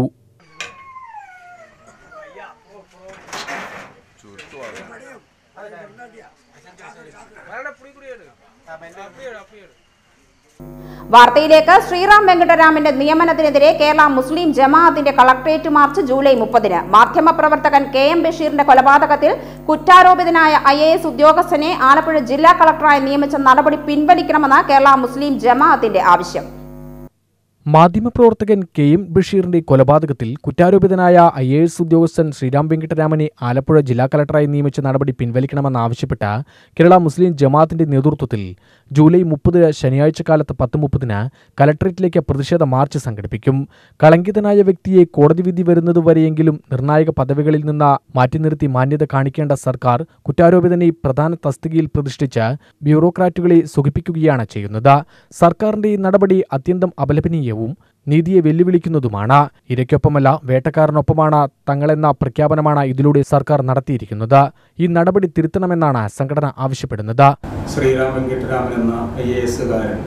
വാർത്തയിലേക്ക് ശ്രീറാം വെങ്കട്ടരാമന്റെ നിയമനത്തിനെതിരെ കേരള മുസ്ലിം ജമാഅത്തിന്റെ കളക്ട്രേറ്റ് മാർച്ച് ജൂലൈ മുപ്പതിന് മാധ്യമപ്രവർത്തകൻ കെ എം ബഷീറിന്റെ കൊലപാതകത്തിൽ കുറ്റാരോപിതനായ ഐ എ എസ് ഉദ്യോഗസ്ഥനെ ആലപ്പുഴ ജില്ലാ കളക്ടറായി നിയമിച്ച നടപടി പിൻവലിക്കണമെന്ന് കേരള മുസ്ലിം ജമാഅത്തിന്റെ ആവശ്യം മാധ്യമപ്രവർത്തകൻ കെ എം ബഷീറിന്റെ കൊലപാതകത്തിൽ കുറ്റാരോപിതനായ ഐ എ എസ് ഉദ്യോഗസ്ഥൻ ശ്രീരാം വെങ്കിട്ടരാമനെ ആലപ്പുഴ ജില്ലാ കലക്ടറായി നിയമിച്ച നടപടി പിൻവലിക്കണമെന്നാവശ്യപ്പെട്ട് കേരള മുസ്ലിം ജമാഅത്തിന്റെ നേതൃത്വത്തിൽ ജൂലൈ മുപ്പത് ശനിയാഴ്ച കാലത്ത് പത്ത് മുപ്പതിന് കലക്ടറേറ്റിലേക്ക് പ്രതിഷേധ മാർച്ച് സംഘടിപ്പിക്കും കളങ്കിതനായ വ്യക്തിയെ കോടതി വിധി വരുന്നതുവരെയെങ്കിലും നിർണായക പദവികളിൽ നിന്ന് മാറ്റി നിർത്തി മാന്യത കാണിക്കേണ്ട സർക്കാർ കുറ്റാരോപിതനെ പ്രധാന തസ്തികയിൽ പ്രതിഷ്ഠിച്ച് ബ്യൂറോക്രാറ്റുകളെ സുഖിപ്പിക്കുകയാണ് ചെയ്യുന്നത് സർക്കാരിന്റെ ഈ നടപടി അത്യന്തം അപലപനീയവും നീതിയെ വെല്ലുവിളിക്കുന്നതുമാണ് ഇരയ്ക്കൊപ്പമല്ല വേട്ടക്കാരനൊപ്പമാണ് തങ്ങളെന്ന പ്രഖ്യാപനമാണ് ഇതിലൂടെ സർക്കാർ നടത്തിയിരിക്കുന്നത് ഈ നടപടി തിരുത്തണമെന്നാണ് സംഘടന ആവശ്യപ്പെടുന്നത് ശ്രീറാം വെങ്കിട്ടരാമൻ എന്ന ഐ എ എസുകാരൻ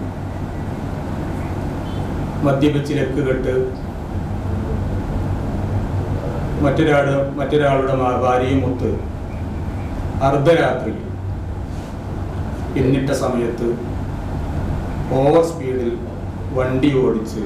മദ്യപിച്ച് ലക്കുകെട്ട് മറ്റൊരാട് മറ്റൊരാളുടെ മാ- ഭാര്യയുമൊത്ത് അർദ്ധരാത്രി പിന്നിട്ട സമയത്ത് ഓവർ സ്പീഡിൽ വണ്ടി ഓടിച്ച്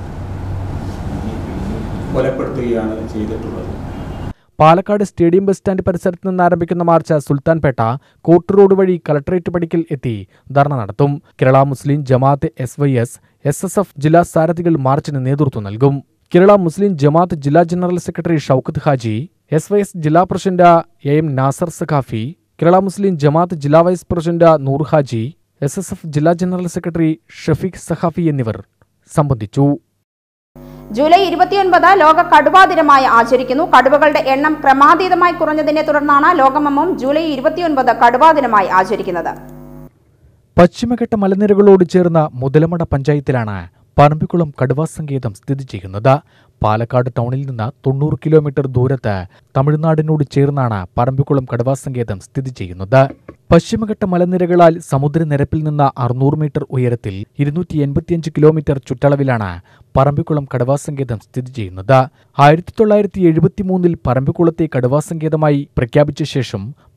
കൊലപ്പെടുത്തുകയാണ് ചെയ്തിട്ടുള്ളത് പാലക്കാട് സ്റ്റേഡിയം ബസ് സ്റ്റാൻഡ് പരിസരത്ത് നിന്ന് ആരംഭിക്കുന്ന മാർച്ച് സുൽത്താൻപേട്ട കോട്ട് റോഡ് വഴി കളക്ടറേറ്റ് പടിക്കൽ എത്തി ധർണ നടത്തും Kerala Muslim Jamaath S Y S S S F ജില്ലാ സാരഥികൾ മാർച്ചിന് നേതൃത്വം നൽകും കേരള മുസ്ലിം ജമാഅത്ത് ജില്ലാ general secretary Shoukath Haji S Y S ജില്ലാ president A M Nasar Saqafi Kerala Muslim Jamaath ജില്ലാ vice president Noor Haji S S F ജില്ലാ ജനറൽ സെക്രട്ടറി ഷഫീഖ് സഖാഫി എന്നിവർ സംബന്ധിച്ചു ജൂലൈ ഇരുപത്തിയൊൻപത് ലോക കടുവാ ദിനമായി ആചരിക്കുന്നു കടുവകളുടെ എണ്ണം ക്രമാതീതമായി കുറഞ്ഞതിനെ തുടർന്നാണ് ലോകമെമ്മും ജൂലൈ ഇരുപത്തിയൊൻപത് കടുവാ ദിനമായി ആചരിക്കുന്നത് പശ്ചിമഘട്ട മലനിരകളോട് ചേർന്ന മുതലമട പഞ്ചായത്തിലാണ് പറമ്പിക്കുളം കടുവാ സങ്കേതം സ്ഥിതി ചെയ്യുന്നത് പാലക്കാട് ടൗണിൽ നിന്ന് തൊണ്ണൂറ് കിലോമീറ്റർ ദൂരത്ത് തമിഴ്നാടിനോട് ചേർന്നാണ് പറമ്പിക്കുളം കടുവാ സങ്കേതം സ്ഥിതി ചെയ്യുന്നത് പശ്ചിമഘട്ട മലനിരകളാൽ സമുദ്രനിരപ്പിൽ നിന്ന് അറുന്നൂറ് മീറ്റർ ഉയരത്തിൽ ഇരുന്നൂറ്റി എൺപത്തിയഞ്ച് കിലോമീറ്റർ ചുറ്റളവിലാണ് പറമ്പിക്കുളം കടുവാ സങ്കേതം സ്ഥിതി ചെയ്യുന്നത് ആയിരത്തി തൊള്ളായിരത്തി എഴുപത്തിമൂന്നിൽ പറമ്പിക്കുളത്തെ കടുവാ സങ്കേതമായി പ്രഖ്യാപിച്ച ശേഷം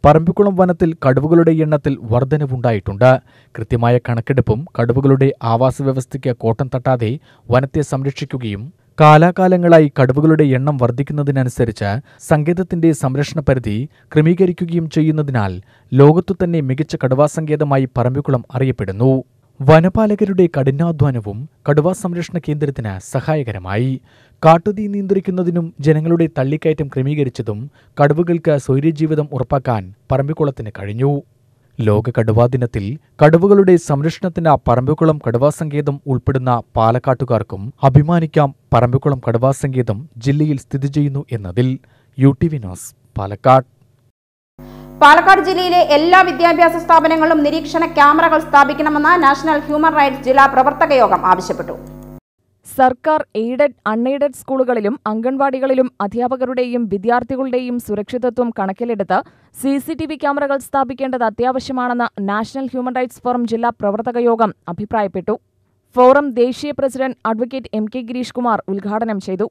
പറമ്പിക്കുളം വനത്തിൽ കടുവകളുടെ എണ്ണത്തിൽ വർധനവുണ്ടായിട്ടുണ്ട് കൃത്യമായ കണക്കെടുപ്പും കടുവകളുടെ ആവാസ വ്യവസ്ഥയ്ക്ക് കോട്ടം തട്ടാതെ വനത്തെ സംരക്ഷിക്കുകയും കാലാകാലങ്ങളായി കടുവകളുടെ എണ്ണം വർദ്ധിക്കുന്നതിനനുസരിച്ച് സങ്കേതത്തിന്റെ സംരക്ഷണ പരിധി ക്രമീകരിക്കുകയും ചെയ്യുന്നതിനാൽ ലോകത്തു തന്നെ മികച്ച കടുവാ സങ്കേതമായി പറമ്പിക്കുളം അറിയപ്പെടുന്നു വനപാലകരുടെ കഠിനാധ്വാനവും കടുവാ സംരക്ഷണ കേന്ദ്രത്തിന് സഹായകരമായി കാട്ടുതീ നിയന്ത്രിക്കുന്നതിനും ജനങ്ങളുടെ തള്ളിക്കയറ്റം ക്രമീകരിച്ചതും കടുവകൾക്ക് സ്വൈര്യജീവിതം ഉറപ്പാക്കാൻ പറമ്പിക്കുളത്തിന് കഴിഞ്ഞു ലോക കടുവാ ദിനത്തിൽ കടുവകളുടെ സംരക്ഷണത്തിന് പറമ്പിക്കുളം കടുവാ സങ്കേതം ഉൾപ്പെടുന്ന പാലക്കാട്ടുകാർക്കും അഭിമാനിക്കാം പറമ്പിക്കുളം കടുവാ സങ്കേതം ജില്ലയിൽ സ്ഥിതി ചെയ്യുന്നു എന്നതിൽ U T V news Palakkad Palakkad ജില്ലയിലെ എല്ലാ വിദ്യാഭ്യാസ സ്ഥാപനങ്ങളിലും നിരീക്ഷണ ക്യാമറകൾ സ്ഥാപിക്കണമെന്ന് നാഷണൽ ഹ്യൂമൻ റൈറ്റ്സ് ജില്ലാ പ്രവർത്തക യോഗം ആവശ്യപ്പെട്ടു സർക്കാർ എയ്ഡഡ് അൺഎയ്ഡഡ് സ്കൂളുകളിലും അംഗൻവാടികളിലും അധ്യാപകരുടെയും വിദ്യാർത്ഥികളുടെയും സുരക്ഷിതത്വം കണക്കിലെടുത്ത് സി സി ടി വി ക്യാമറകൾ സ്ഥാപിക്കേണ്ടത് അത്യാവശ്യമാണെന്ന് നാഷണൽ ഹ്യൂമൻ റൈറ്റ്സ് ഫോറം ജില്ലാ പ്രവർത്തക യോഗം അഭിപ്രായപ്പെട്ടു ഫോറം ദേശീയ president advocate M K Girish Kumar ഉദ്ഘാടനം ചെയ്തു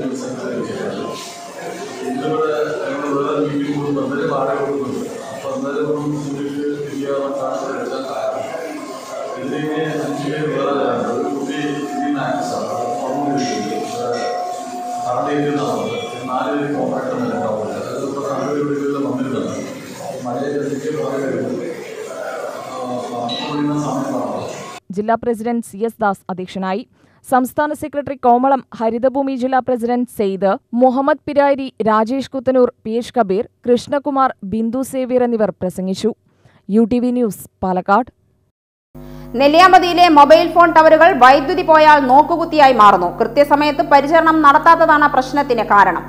ജില്ലാ പ്രസിഡന്റ് സി എസ് ദാസ് അധ്യക്ഷനായി സംസ്ഥാന സെക്രട്ടറി കോമളം ഹരിതഭൂമി ജില്ലാ president Syed Muhammad Pirari Rajesh Kuthanur P H Kabeer Krishnakumar Bindu Xavier എന്നിവർ പ്രസംഗിച്ചു U T V news Palakkad നെല്ലിയാമ്പതിയിലെ മൊബൈൽ ഫോൺ ടവറുകൾ വൈദ്യുതി പോയാൽ നോക്കുകുത്തിയായി മാറുന്നു കൃത്യസമയത്ത് പരിചരണം നടത്താത്തതാണ് പ്രശ്നത്തിന് കാരണം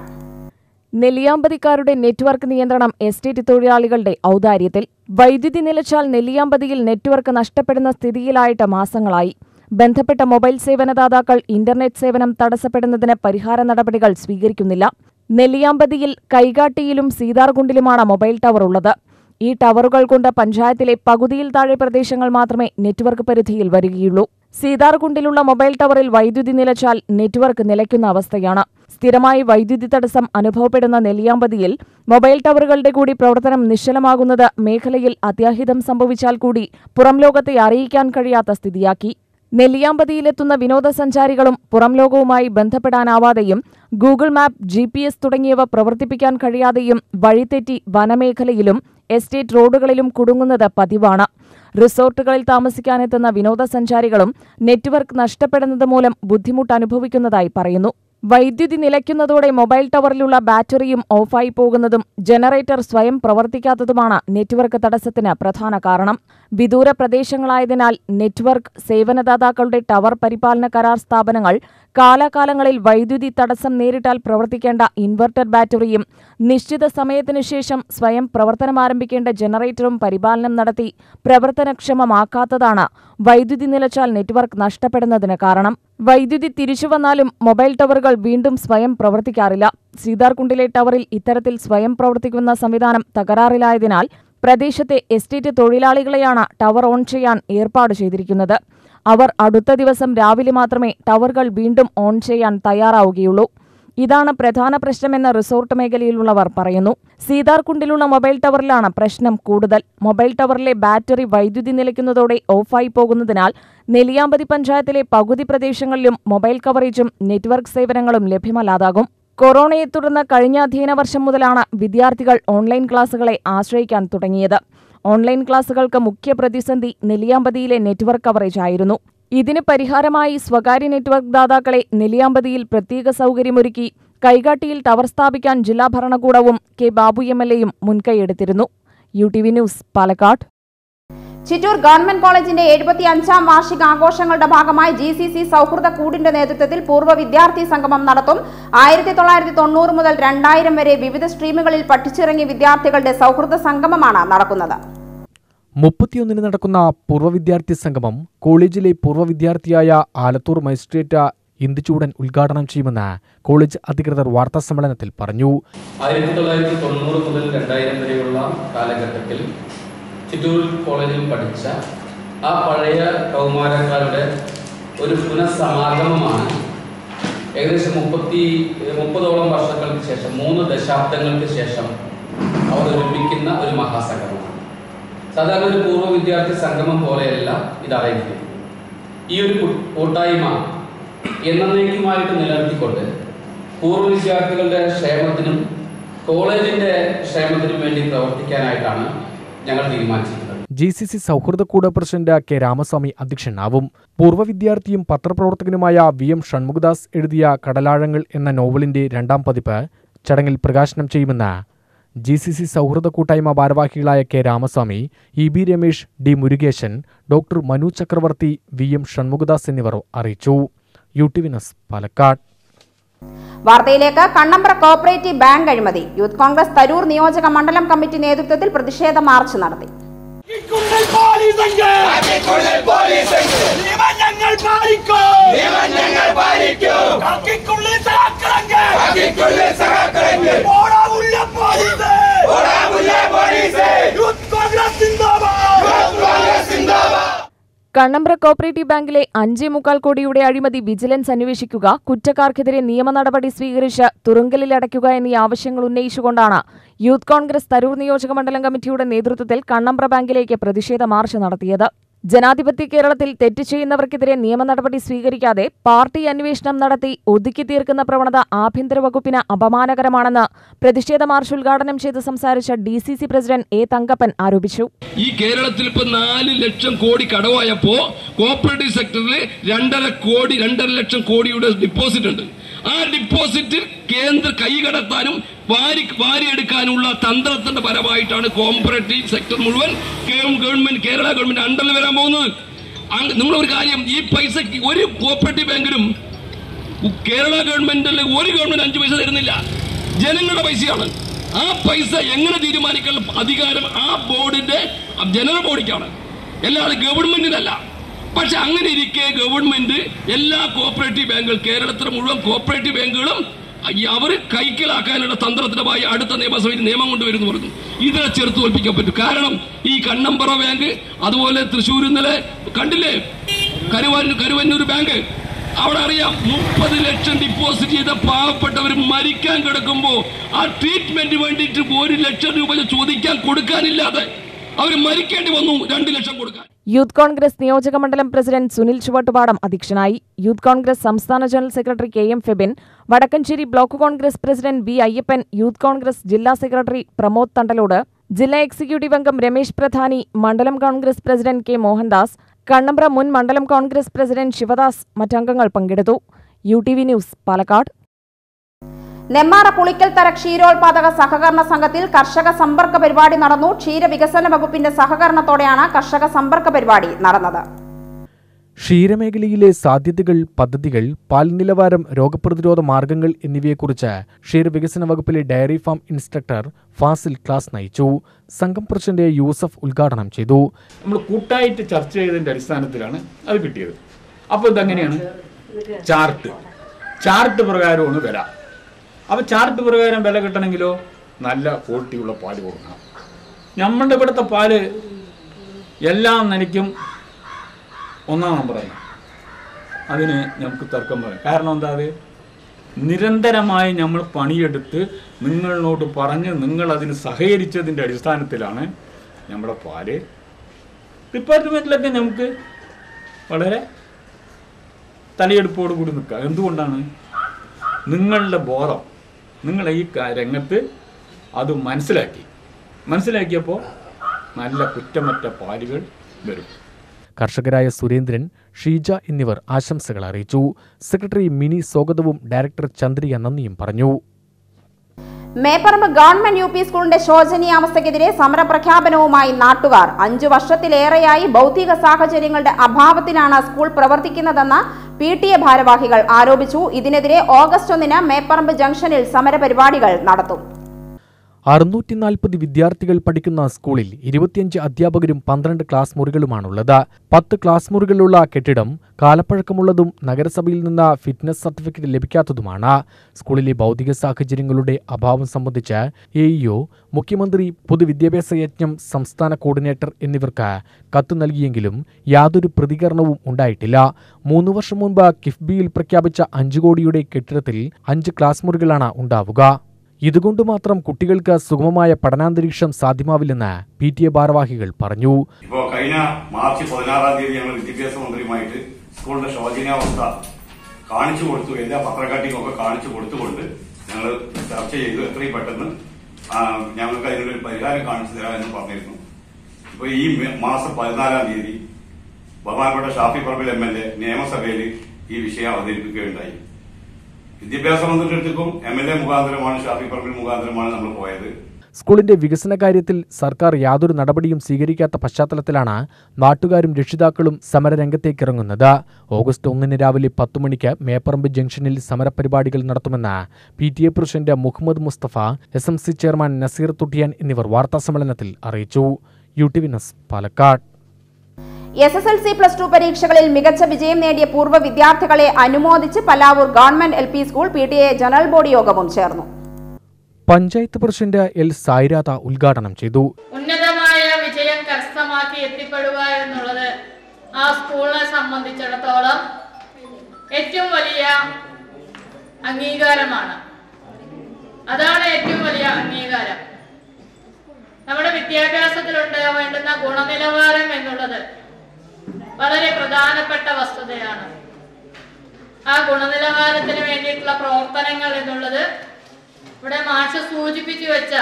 നെല്ലിയാമ്പതിക്കാരുടെ നെറ്റ്വർക്ക് നിയന്ത്രണം എസ്റ്റേറ്റ് തൊഴിലാളികളുടെ ഔദാര്യത്തിൽ വൈദ്യുതി നിലച്ചാൽ നെല്ലിയാമ്പതിയിൽ നെറ്റ്വർക്ക് നഷ്ടപ്പെടുന്ന സ്ഥിതിയിലായിട്ട് മാസങ്ങളായി ബന്ധപ്പെട്ട മൊബൈൽ സേവനദാതാക്കൾ ഇന്റർനെറ്റ് സേവനം തടസ്സപ്പെടുന്നതിന് പരിഹാര നടപടികൾ സ്വീകരിക്കുന്നില്ല നെല്ലിയാമ്പതിയിൽ കൈകാട്ടിയിലും സീതാർകുണ്ടിലുമാണ് മൊബൈൽ ടവർ ഉള്ളത് ഈ ടവറുകൾ കൊണ്ട് പഞ്ചായത്തിലെ പകുതിയിൽ താഴെ പ്രദേശങ്ങൾ മാത്രമേ നെറ്റ്വർക്ക് പരിധിയിൽ വരികയുള്ളൂ സീതാർകുണ്ടിലുള്ള മൊബൈൽ ടവറിൽ വൈദ്യുതി നിലച്ചാൽ നെറ്റ്വർക്ക് നിലയ്ക്കുന്ന അവസ്ഥയാണ് സ്ഥിരമായി വൈദ്യുതി തടസ്സം അനുഭവപ്പെടുന്ന നെല്ലിയാമ്പതിയിൽ മൊബൈൽ ടവറുകളുടെ കൂടി പ്രവർത്തനം നിശ്ചലമാകുന്നത് മേഖലയിൽ അത്യാഹിതം സംഭവിച്ചാൽ കൂടി പുറം ലോകത്തെ അറിയിക്കാൻ കഴിയാത്ത സ്ഥിതിയാക്കി നെല്ലിയാമ്പതിയിലെത്തുന്ന വിനോദസഞ്ചാരികളും പുറം ലോകവുമായി ബന്ധപ്പെടാനാവാതെയും Google map G P S തുടങ്ങിയവ പ്രവർത്തിപ്പിക്കാൻ കഴിയാതെയും വഴിതെറ്റി വനമേഖലയിലും എസ്റ്റേറ്റ് റോഡുകളിലും കുടുങ്ങുന്നത് പതിവാണ് റിസോർട്ടുകളിൽ താമസിക്കാനെത്തുന്ന വിനോദസഞ്ചാരികളും നെറ്റ്വർക്ക് നഷ്ടപ്പെടുന്നത് മൂലം ബുദ്ധിമുട്ട് അനുഭവിക്കുന്നതായി പറയുന്നു വൈദ്യുതി നിലയ്ക്കുന്നതോടെ മൊബൈൽ ടവറിലുള്ള ബാറ്ററിയും ഓഫായി പോകുന്നതും ജനറേറ്റർ സ്വയം പ്രവർത്തിക്കാത്തതുമാണ് നെറ്റ്വർക്ക് തടസ്സത്തിന് പ്രധാന കാരണം വിദൂര പ്രദേശങ്ങളായതിനാൽ നെറ്റ്വർക്ക് സേവനദാതാക്കളുടെ ടവർ പരിപാലന കരാർ സ്ഥാപനങ്ങൾ കാലാകാലങ്ങളിൽ വൈദ്യുതി തടസ്സം നേരിട്ടാൽ പ്രവർത്തിക്കേണ്ട ഇൻവെർട്ടർ ബാറ്ററിയും നിശ്ചിത സമയത്തിനു ശേഷം സ്വയം പ്രവർത്തനമാരംഭിക്കേണ്ട ജനറേറ്ററും പരിപാലനം നടത്തി പ്രവർത്തനക്ഷമമാക്കാത്തതാണ് വൈദ്യുതി നിലച്ചാൽ നെറ്റ്വർക്ക് നഷ്ടപ്പെടുന്നതിന് കാരണം വൈദ്യുതി തിരിച്ചു വന്നാലും മൊബൈൽ ടവറുകൾ വീണ്ടും സ്വയം പ്രവർത്തിക്കാറില്ല സീതാർകുണ്ടിലെ ടവറിൽ ഇത്തരത്തിൽ സ്വയം പ്രവർത്തിക്കുന്ന സംവിധാനം തകരാറിലായതിനാൽ പ്രദേശത്തെ എസ്റ്റേറ്റ് തൊഴിലാളികളെയാണ് ടവർ ഓൺ ചെയ്യാൻ ഏർപ്പാട് ചെയ്തിരിക്കുന്നത് അവർ അടുത്ത ദിവസം രാവിലെ മാത്രമേ ടവറുകൾ വീണ്ടും ഓൺ ചെയ്യാൻ തയ്യാറാവുകയുള്ളൂ ഇതാണ് പ്രധാന പ്രശ്നമെന്ന് റിസോർട്ട് മേഖലയിലുള്ളവർ പറയുന്നു സീതാർകുണ്ടിലുള്ള മൊബൈൽ ടവറിലാണ് പ്രശ്നം കൂടുതൽ മൊബൈൽ ടവറിലെ ബാറ്ററി വൈദ്യുതി നിലയ്ക്കുന്നതോടെ ഓഫായി പോകുന്നതിനാൽ നെല്ലിയാമ്പതി പഞ്ചായത്തിലെ പകുതി പ്രദേശങ്ങളിലും മൊബൈൽ കവറേജും നെറ്റ്വർക്ക് സേവനങ്ങളും ലഭ്യമല്ലാതാകും കൊറോണയെ തുടർന്ന് കഴിഞ്ഞ അധ്യയന വർഷം മുതലാണ് വിദ്യാർത്ഥികൾ ഓൺലൈൻ ക്ലാസുകളെ ആശ്രയിക്കാൻ തുടങ്ങിയത് ഓൺലൈൻ ക്ലാസുകൾക്ക് മുഖ്യ പ്രതിസന്ധി നെല്ലിയാമ്പതിയിലെ നെറ്റ്വർക്ക് കവറേജ് ആയിരുന്നു ഇതിന് പരിഹാരമായി സ്വകാര്യ നെറ്റ്വർക്ക് ദാതാക്കളെ നെല്ലിയാമ്പതിയിൽ പ്രത്യേക സൗകര്യമൊരുക്കി കൈകാട്ടിയിൽ ടവർ സ്ഥാപിക്കാൻ ജില്ലാ ഭരണകൂടവും കെ ബാബു എം എൽ എയും മുൻകൈയെടുത്തിരുന്നു U T V news Palakkad Chittur government കോളേജിന്റെ എഴുപത്തി അഞ്ചാം വാർഷിക ആഘോഷങ്ങളുടെ ഭാഗമായി ജി സി സി സൗഹൃദ കൂടിന്റെ നേതൃത്വത്തിൽ പൂർവ്വ വിദ്യാർത്ഥി സംഗമം നടത്തും ആയിരത്തി തൊള്ളായിരത്തി തൊണ്ണൂറ് മുതൽ രണ്ടായിരം വരെ വിവിധ സ്ട്രീമുകളിൽ പഠിച്ചിറങ്ങിയ വിദ്യാർത്ഥികളുടെ സൗഹൃദ സംഗമമാണ് നടക്കുന്നത് മുപ്പത്തിയൊന്നിന് നടക്കുന്ന പൂർവ്വ വിദ്യാർത്ഥി സംഗമം കോളേജിലെ പൂർവ്വ വിദ്യാർത്ഥിയായ ആലത്തൂർ മജിസ്ട്രേറ്റ് ഇന്ദുചൂടൻ ഉദ്ഘാടനം ചെയ്യുമെന്ന് കോളേജ് അധികൃതർ വാർത്താസമ്മേളനത്തിൽ പറഞ്ഞു ആയിരത്തി തൊള്ളായിരത്തി തൊണ്ണൂറ് മുതൽ രണ്ടായിരം വരെയുള്ള കാലഘട്ടത്തിൽ ചിറ്റൂർ കോളേജിൽ പഠിച്ച ആ പഴയ കൗമാരക്കാരുടെ ഒരു പുനഃസമാഗമമാണ് ഏകദേശം മുപ്പത്തി മുപ്പതോളം വർഷങ്ങൾക്ക് ശേഷം മൂന്ന് ദശാബ്ദങ്ങൾക്ക് ശേഷം അവർ ഒരുമിക്കുന്ന ഒരു മഹാസംഗമമാണ് സാധാരണ ഒരു പൂർവ്വ വിദ്യാർത്ഥി സംഗമം പോലെയല്ല ഇത് അറിയിക്കുന്നത് ഈ ഒരു കൂ- കൂട്ടായ്മ എന്നേക്കുമായിട്ട് നിലനിർത്തിക്കൊണ്ട് പൂർവ്വ വിദ്യാർത്ഥികളുടെ ക്ഷേമത്തിനും കോളേജിന്റെ ക്ഷേമത്തിനും വേണ്ടി പ്രവർത്തിക്കാനായിട്ടാണ് ഞങ്ങൾ തീരുമാനിച്ചിരിക്കുന്നത് ജി സി സി സൗഹൃദക്കൂട് പ്രസിഡന്റ് കെ രാമസ്വാമി അധ്യക്ഷനാവും പൂർവ്വ വിദ്യാർത്ഥിയും പത്രപ്രവർത്തകനുമായ വി എം ഷൺമുഖദാസ് എഴുതിയ കടലാഴങ്ങൾ എന്ന നോവലിന്റെ രണ്ടാം പതിപ്പ് ചടങ്ങിൽ പ്രകാശനം ചെയ്യുമെന്ന് ജി സി സി സൗഹൃദ കൂട്ടായ്മ ഭാരവാഹികളായ K Ramaswamy E B Ramesh D Murukesan doctor Manu Chakravarthy V M Shanmughadas എന്നിവർ അറിയിച്ചു U T V news Palakkad വാർത്തയിലേക്ക് കണ്ണമ്പ്ര കോപ്പറേറ്റീവ് ബാങ്ക് അഴിമതി യൂത്ത് കോൺഗ്രസ് തരൂർ നിയോജക മണ്ഡലം കമ്മിറ്റി നേതൃത്വത്തിൽ പ്രതിഷേധ മാർച്ച് നടത്തി ഞങ്ങൾ പാലിക്കും ഞങ്ങൾ പാലിക്കും കാക്കിക്കുള്ളിൽ സഹാക്കളെങ്കിൽ ഓടാവുള്ള പോലീസ് ഓടാവുള്ള പോലീസ് യൂത്ത് കോൺഗ്രസ് സിന്ദാബാദ് യൂത്ത് കോൺഗ്രസ് സിന്ദാബാദ് കണ്ണമ്പ്ര കോപ്പറേറ്റീവ് ബാങ്കിലെ അഞ്ചേ മുക്കാൽ കോടിയുടെ അഴിമതി വിജിലൻസ് അന്വേഷിക്കുക കുറ്റക്കാർക്കെതിരെ നിയമ നടപടി സ്വീകരിച്ച് തുറുങ്കലിൽ അടയ്ക്കുക എന്നീ ആവശ്യങ്ങൾ ഉന്നയിച്ചുകൊണ്ടാണ് യൂത്ത് കോൺഗ്രസ് തരൂർ നിയോജക മണ്ഡലം കമ്മിറ്റിയുടെ നേതൃത്വത്തിൽ കണ്ണമ്പ്ര ബാങ്കിലേക്ക് പ്രതിഷേധ മാർച്ച് നടത്തിയത് ജനാധിപത്യ കേരളത്തിൽ തെറ്റ് ചെയ്യുന്നവർക്കെതിരെ നിയമ നടപടി സ്വീകരിക്കാതെ പാർട്ടി അന്വേഷണം നടത്തി ഒതുക്കി തീർക്കുന്ന പ്രവണത ആഭ്യന്തര വകുപ്പിന് അപമാനകരമാണെന്ന് പ്രതിഷേധ മാർച്ച് ഉദ്ഘാടനം ചെയ്ത് സംസാരിച്ച D C C president A Thankappan ആരോപിച്ചു ഈ കേരളത്തിൽ ഇപ്പൊ നാല് ലക്ഷം കോടി കടവായപ്പോ കോപ്പറേറ്റീവ് സെക്ടറിൽ രണ്ടര കോടി രണ്ടര ലക്ഷം കോടിയുടെ ഡിപ്പോസിറ്റ് ഉണ്ട് ആ ഡിപ്പോസിറ്റ് കേന്ദ്ര കൈകടത്താനും വാരി വാരിയെടുക്കാനുള്ള തന്ത്രത്തിന്റെ പരമായിട്ടാണ് കോപ്പറേറ്റീവ് സെക്ടർ മുഴുവൻ കേ- ഗവൺമെന്റ് കേരള ഗവൺമെന്റ് അണ്ടറിൽ വരാൻ പോകുന്നത് അങ് നിങ്ങളൊരു കാര്യം ഈ പൈസക്ക് ഒരു കോപ്പറേറ്റീവ് ബാങ്കിലും കേരള ഗവൺമെന്റിൽ ഒരു ഗവൺമെന്റ് അഞ്ചു പൈസ തരുന്നില്ല ജനങ്ങളുടെ പൈസയാണ് ആ പൈസ എങ്ങനെ തീരുമാനിക്കാനുള്ള അധികാരം ആ ബോർഡിന്റെ ജനറൽ ബോഡിക്കാണ് അല്ലാതെ ഗവൺമെന്റിനല്ല പക്ഷെ അങ്ങനെ ഇരിക്കെ ഗവൺമെന്റ് എല്ലാ കോപ്പറേറ്റീവ് ബാങ്കുകൾ കേരളത്തിലെ മുഴുവൻ കോപ്പറേറ്റീവ് ബാങ്കുകളും അവർ കൈക്കലാക്കാനുള്ള തന്ത്രത്തിനുമായി അടുത്ത നിയമസഭയിൽ നിയമം കൊണ്ടുവരുന്നു പറഞ്ഞു ഇതിനെ ചെറുത്ത് തോൽപ്പിക്കാൻ പറ്റും കാരണം ഈ കണ്ണമ്പറ ബാങ്ക് അതുപോലെ തൃശ്ശൂർ ഇന്നലെ കണ്ടില്ലേ കരുവാൻ കരുവന്നൂർ ബാങ്ക് അവിടെ അറിയാം മുപ്പത് ലക്ഷം ഡിപ്പോസിറ്റ് ചെയ്ത പാവപ്പെട്ടവർ മരിക്കാൻ കിടക്കുമ്പോ ആ ട്രീറ്റ്മെന്റ് വേണ്ടിയിട്ട് ഒരു ലക്ഷം രൂപ ചോദിക്കാൻ കൊടുക്കാനില്ലാതെ അവർ മരിക്കേണ്ടി വന്നു രണ്ട് ലക്ഷം കൊടുക്കാൻ യൂത്ത് കോൺഗ്രസ് നിയോജക മണ്ഡലം പ്രസിഡന്റ് സുനിൽ ചുവട്ടുപാടം അധ്യക്ഷനായി യൂത്ത് കോൺഗ്രസ് സംസ്ഥാന general secretary K M Febin Vadakkanchery block Congress president B Ayyappan youth Congress ജില്ലാ സെക്രട്ടറി പ്രമോദ് തണ്ടലോട് ജില്ലാ എക്സിക്യൂട്ടീവ് അംഗം രമേശ് പ്രധാനി മണ്ഡലം Congress president K Mohandas Kannambra മുൻ മണ്ഡലം കോൺഗ്രസ് പ്രസിഡന്റ് ശിവദാസ് മറ്റംഗങ്ങൾ പങ്കെടുത്തു U T V news Palakkad Nemmara Pulikkal Thara ക്ഷീരോത്പാദക സഹകരണ സംഘത്തിൽ കർഷക സമ്പർക്ക പരിപാടി നടന്നു ക്ഷീരവികസന വകുപ്പിന്റെ സഹകരണത്തോടെയാണ് കർഷക സമ്പർക്ക പരിപാടി നടന്നത് ക്ഷീരമേഖലയിലെ സാധ്യതകൾ പദ്ധതികൾ പാൽ നിലവാരം രോഗപ്രതിരോധ മാർഗങ്ങൾ എന്നിവയെക്കുറിച്ച് ക്ഷീരവികസന വകുപ്പിലെ dairy farm instructor Fasil class നയിച്ചു സംഘം പ്രസിഡന്റ് യൂസഫ് ഉദ്ഘാടനം ചെയ്തു നമ്മൾ കൂട്ടായിട്ട് ചർച്ച ചെയ്തതിൻ്റെ അടിസ്ഥാനത്തിലാണ് അത് കിട്ടിയത് അപ്പോൾ ഇതെങ്ങനെയാണ് ചാർട്ട് ചാർട്ട് പ്രകാരമാണ് വില അപ്പോൾ ചാർട്ട് പ്രകാരം വില കിട്ടണമെങ്കിലോ നല്ല ക്വാളിറ്റിയുള്ള പാല് കൊടുക്കണം നമ്മളുടെ ഇവിടുത്തെ പാല് എല്ലാം നനയ്ക്കും ഒന്നാം നമ്പറാണ് അതിന് നമുക്ക് തർക്കം പറയാം കാരണം എന്താ അത് നിരന്തരമായി നമ്മൾ പണിയെടുത്ത് നിങ്ങളോട് പറഞ്ഞ് നിങ്ങൾ അതിന് സഹകരിച്ചതിൻ്റെ അടിസ്ഥാനത്തിലാണ് നമ്മുടെ പാല് ഡിപ്പാർട്ട്മെൻറ്റിലൊക്കെ നമുക്ക് വളരെ തലയെടുപ്പോട് കൂടി നിൽക്കുക എന്തുകൊണ്ടാണ് നിങ്ങളുടെ ബോധം നിങ്ങൾ ഈ ക- രംഗത്ത് അത് മനസ്സിലാക്കി മനസ്സിലാക്കിയപ്പോൾ നല്ല കുറ്റമറ്റ പാലുകൾ വരും കർഷകരായ സുരേന്ദ്രൻ ഷീജ എന്നിവർ ആശംസകൾ അറിയിച്ചു സെക്രട്ടറി മിനി സ്വാഗതവും ഡയറക്ടർ ചന്ദ്രിക നന്ദിയും പറഞ്ഞു മേപ്പറമ്പ് ഗവൺമെന്റ് യു പി സ്കൂളിന്റെ ശോചനീയാവസ്ഥയ്ക്കെതിരെ സമരപ്രഖ്യാപനവുമായി നാട്ടുകാർ അഞ്ചു വർഷത്തിലേറെയായി ഭൗതിക സാഹചര്യങ്ങളുടെ അഭാവത്തിലാണ് സ്കൂൾ പ്രവർത്തിക്കുന്നതെന്ന് പി ടി എ ഭാരവാഹികൾ ആരോപിച്ചു ഇതിനെതിരെ ഓഗസ്റ്റ് ഒന്നിന് മേപ്പറമ്പ് ജംഗ്ഷനിൽ സമരപരിപാടികൾ നടത്തും അറുന്നൂറ്റി നാൽപ്പത് വിദ്യാർത്ഥികൾ പഠിക്കുന്ന സ്കൂളിൽ ഇരുപത്തിയഞ്ച് അധ്യാപകരും പന്ത്രണ്ട് ക്ലാസ് മുറികളുമാണുള്ളത് പത്ത് ക്ലാസ് മുറികളുള്ള കെട്ടിടം കാലപ്പഴക്കമുള്ളതും നഗരസഭയിൽ നിന്ന് ഫിറ്റ്നസ് സർട്ടിഫിക്കറ്റ് ലഭിക്കാത്തതുമാണ് സ്കൂളിലെ ഭൗതിക സാഹചര്യങ്ങളുടെ അഭാവം സംബന്ധിച്ച് എ ഇഒ മുഖ്യമന്ത്രി പൊതുവിദ്യാഭ്യാസ യജ്ഞം സംസ്ഥാന കോർഡിനേറ്റർ എന്നിവർക്ക് കത്ത് നൽകിയെങ്കിലും യാതൊരു പ്രതികരണവും ഉണ്ടായിട്ടില്ല മൂന്ന് വർഷം മുൻപ് കിഫ്ബിയിൽ പ്രഖ്യാപിച്ച അഞ്ചു കോടിയുടെ കെട്ടിടത്തിൽ അഞ്ച് ക്ലാസ് മുറികളാണ് ഉണ്ടാവുക ഇതുകൊണ്ട് മാത്രം കുട്ടികൾക്ക് സുഗമമായ പഠനാന്തരീക്ഷം സാധ്യമാവില്ലെന്ന് പി ടി എ ഭാരവാഹികൾ പറഞ്ഞു ഇപ്പോൾ കഴിഞ്ഞ മാർച്ച് പതിനാറാം തീയതി ഞങ്ങൾ വിദ്യാഭ്യാസ മന്ത്രിയുമായിട്ട് സ്കൂളിന്റെ ശോചനീയാവസ്ഥ കാണിച്ചു കൊടുത്തു എല്ലാ പത്രക്കാട്ടിയും ഒക്കെ കാണിച്ചു കൊടുത്തുകൊണ്ട് ഞങ്ങൾ ചർച്ച ചെയ്തു എത്രയും പെട്ടെന്ന് ആ, ഞങ്ങൾക്ക് അതിനൊരു പരിഹാരം കാണിച്ചു തരാമെന്ന് പറഞ്ഞിരുന്നു ഇപ്പൊ ഈ മെ- മാസം പതിനാലാം തീയതി ബഹുമാനപ്പെട്ട Shafi Parambil M L A നിയമസഭയിൽ ഈ വിഷയം അവതരിപ്പിക്കുകയുണ്ടായി വിദ്യാഭ്യാസ മന്ത്രിയുടെ അടുത്തേക്കും എം എൽ എ മുഖാന്തരമാണ് ഷാഫി പറമ്പിൽ മുഖാന്തരമാണ് നമ്മൾ പോയത് സ്കൂളിന്റെ വികസന കാര്യത്തിൽ സർക്കാർ യാതൊരു നടപടിയും സ്വീകരിക്കാത്ത പശ്ചാത്തലത്തിലാണ് നാട്ടുകാരും രക്ഷിതാക്കളും സമരരംഗത്തേക്കിറങ്ങുന്നത് ഓഗസ്റ്റ് ഒന്നിന് രാവിലെ പത്തു മണിക്ക് മേപ്പറമ്പ് ജംഗ്ഷനിൽ സമരപരിപാടികൾ നടത്തുമെന്ന് P T A president Muhammad Musthafa S M C chairman Naseer Thuttiyan എന്നിവർ വാർത്താസമ്മേളനത്തിൽ അറിയിച്ചു U T V news Palakkad S S L C plus two പരീക്ഷകളിൽ മികച്ച വിജയം നേടിയ പൂർവ്വ വിദ്യാർത്ഥികളെ അനുമോദിച്ച് Palavoor government L P school P T A general body യോഗവും ചേർന്നു പഞ്ചായത്ത് പ്രസിഡന്റ് എൽ സായിരാത ഉദ്ഘാടനം ചെയ്തു ഉന്നതമായ വിജയം കരസ്ഥമാക്കി എത്തിപ്പെടുക എന്നുള്ളത് ആ സ്കൂളിനെ സംബന്ധിച്ചിടത്തോളം ഏറ്റവും വലിയ അംഗീകാരമാണ് അതാണ് ഏറ്റവും വലിയ അംഗീകാരം നമ്മുടെ വിദ്യാഭ്യാസത്തിലുണ്ട് വേണ്ടുന്ന ഗുണനിലവാരം എന്നുള്ളത് വളരെ പ്രധാനപ്പെട്ട വസ്തുതയാണ് ആ ഗുണനിലവാരത്തിന് വേണ്ടിയിട്ടുള്ള പ്രവർത്തനങ്ങൾ എന്നുള്ളത് ഇവിടെ മാഷ് സൂചിപ്പിച്ചു വെച്ച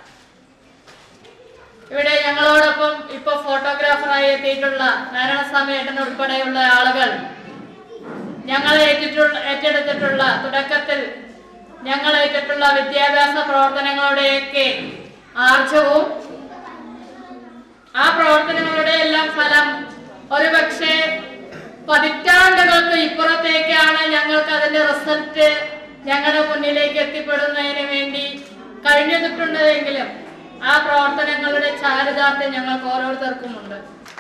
ഇവിടെ ഞങ്ങളോടൊപ്പം ഇപ്പൊ ഫോട്ടോഗ്രാഫറായി എത്തിയിട്ടുള്ള നാരായണസ്വാമി ഏട്ടൻ ഉൾപ്പെടെയുള്ള ആളുകൾ ഞങ്ങൾ ഏറ്റിട്ടുള്ള ഏറ്റെടുത്തിട്ടുള്ള തുടക്കത്തിൽ ഞങ്ങൾ ഏറ്റിട്ടുള്ള വിദ്യാഭ്യാസ പ്രവർത്തനങ്ങളുടെയൊക്കെ ആർജവും ആ പ്രവർത്തനങ്ങളുടെ എല്ലാം ഫലം ഒരുപക്ഷെ പതിറ്റാണ്ടുകൾക്ക് ഇപ്പുറത്തേക്കാണ് ഞങ്ങൾക്ക് അതിന്റെ റിസൾട്ട് ഞങ്ങളുടെ മുന്നിലേക്ക് എത്തിപ്പെടുന്നതിന് വേണ്ടി കഴിഞ്ഞിട്ടുണ്ടെങ്കിലും ആ പ്രവർത്തനങ്ങളുടെ ചാരിതാർത്ഥ്യം ഞങ്ങൾക്ക് ഓരോരുത്തർക്കുമുണ്ട്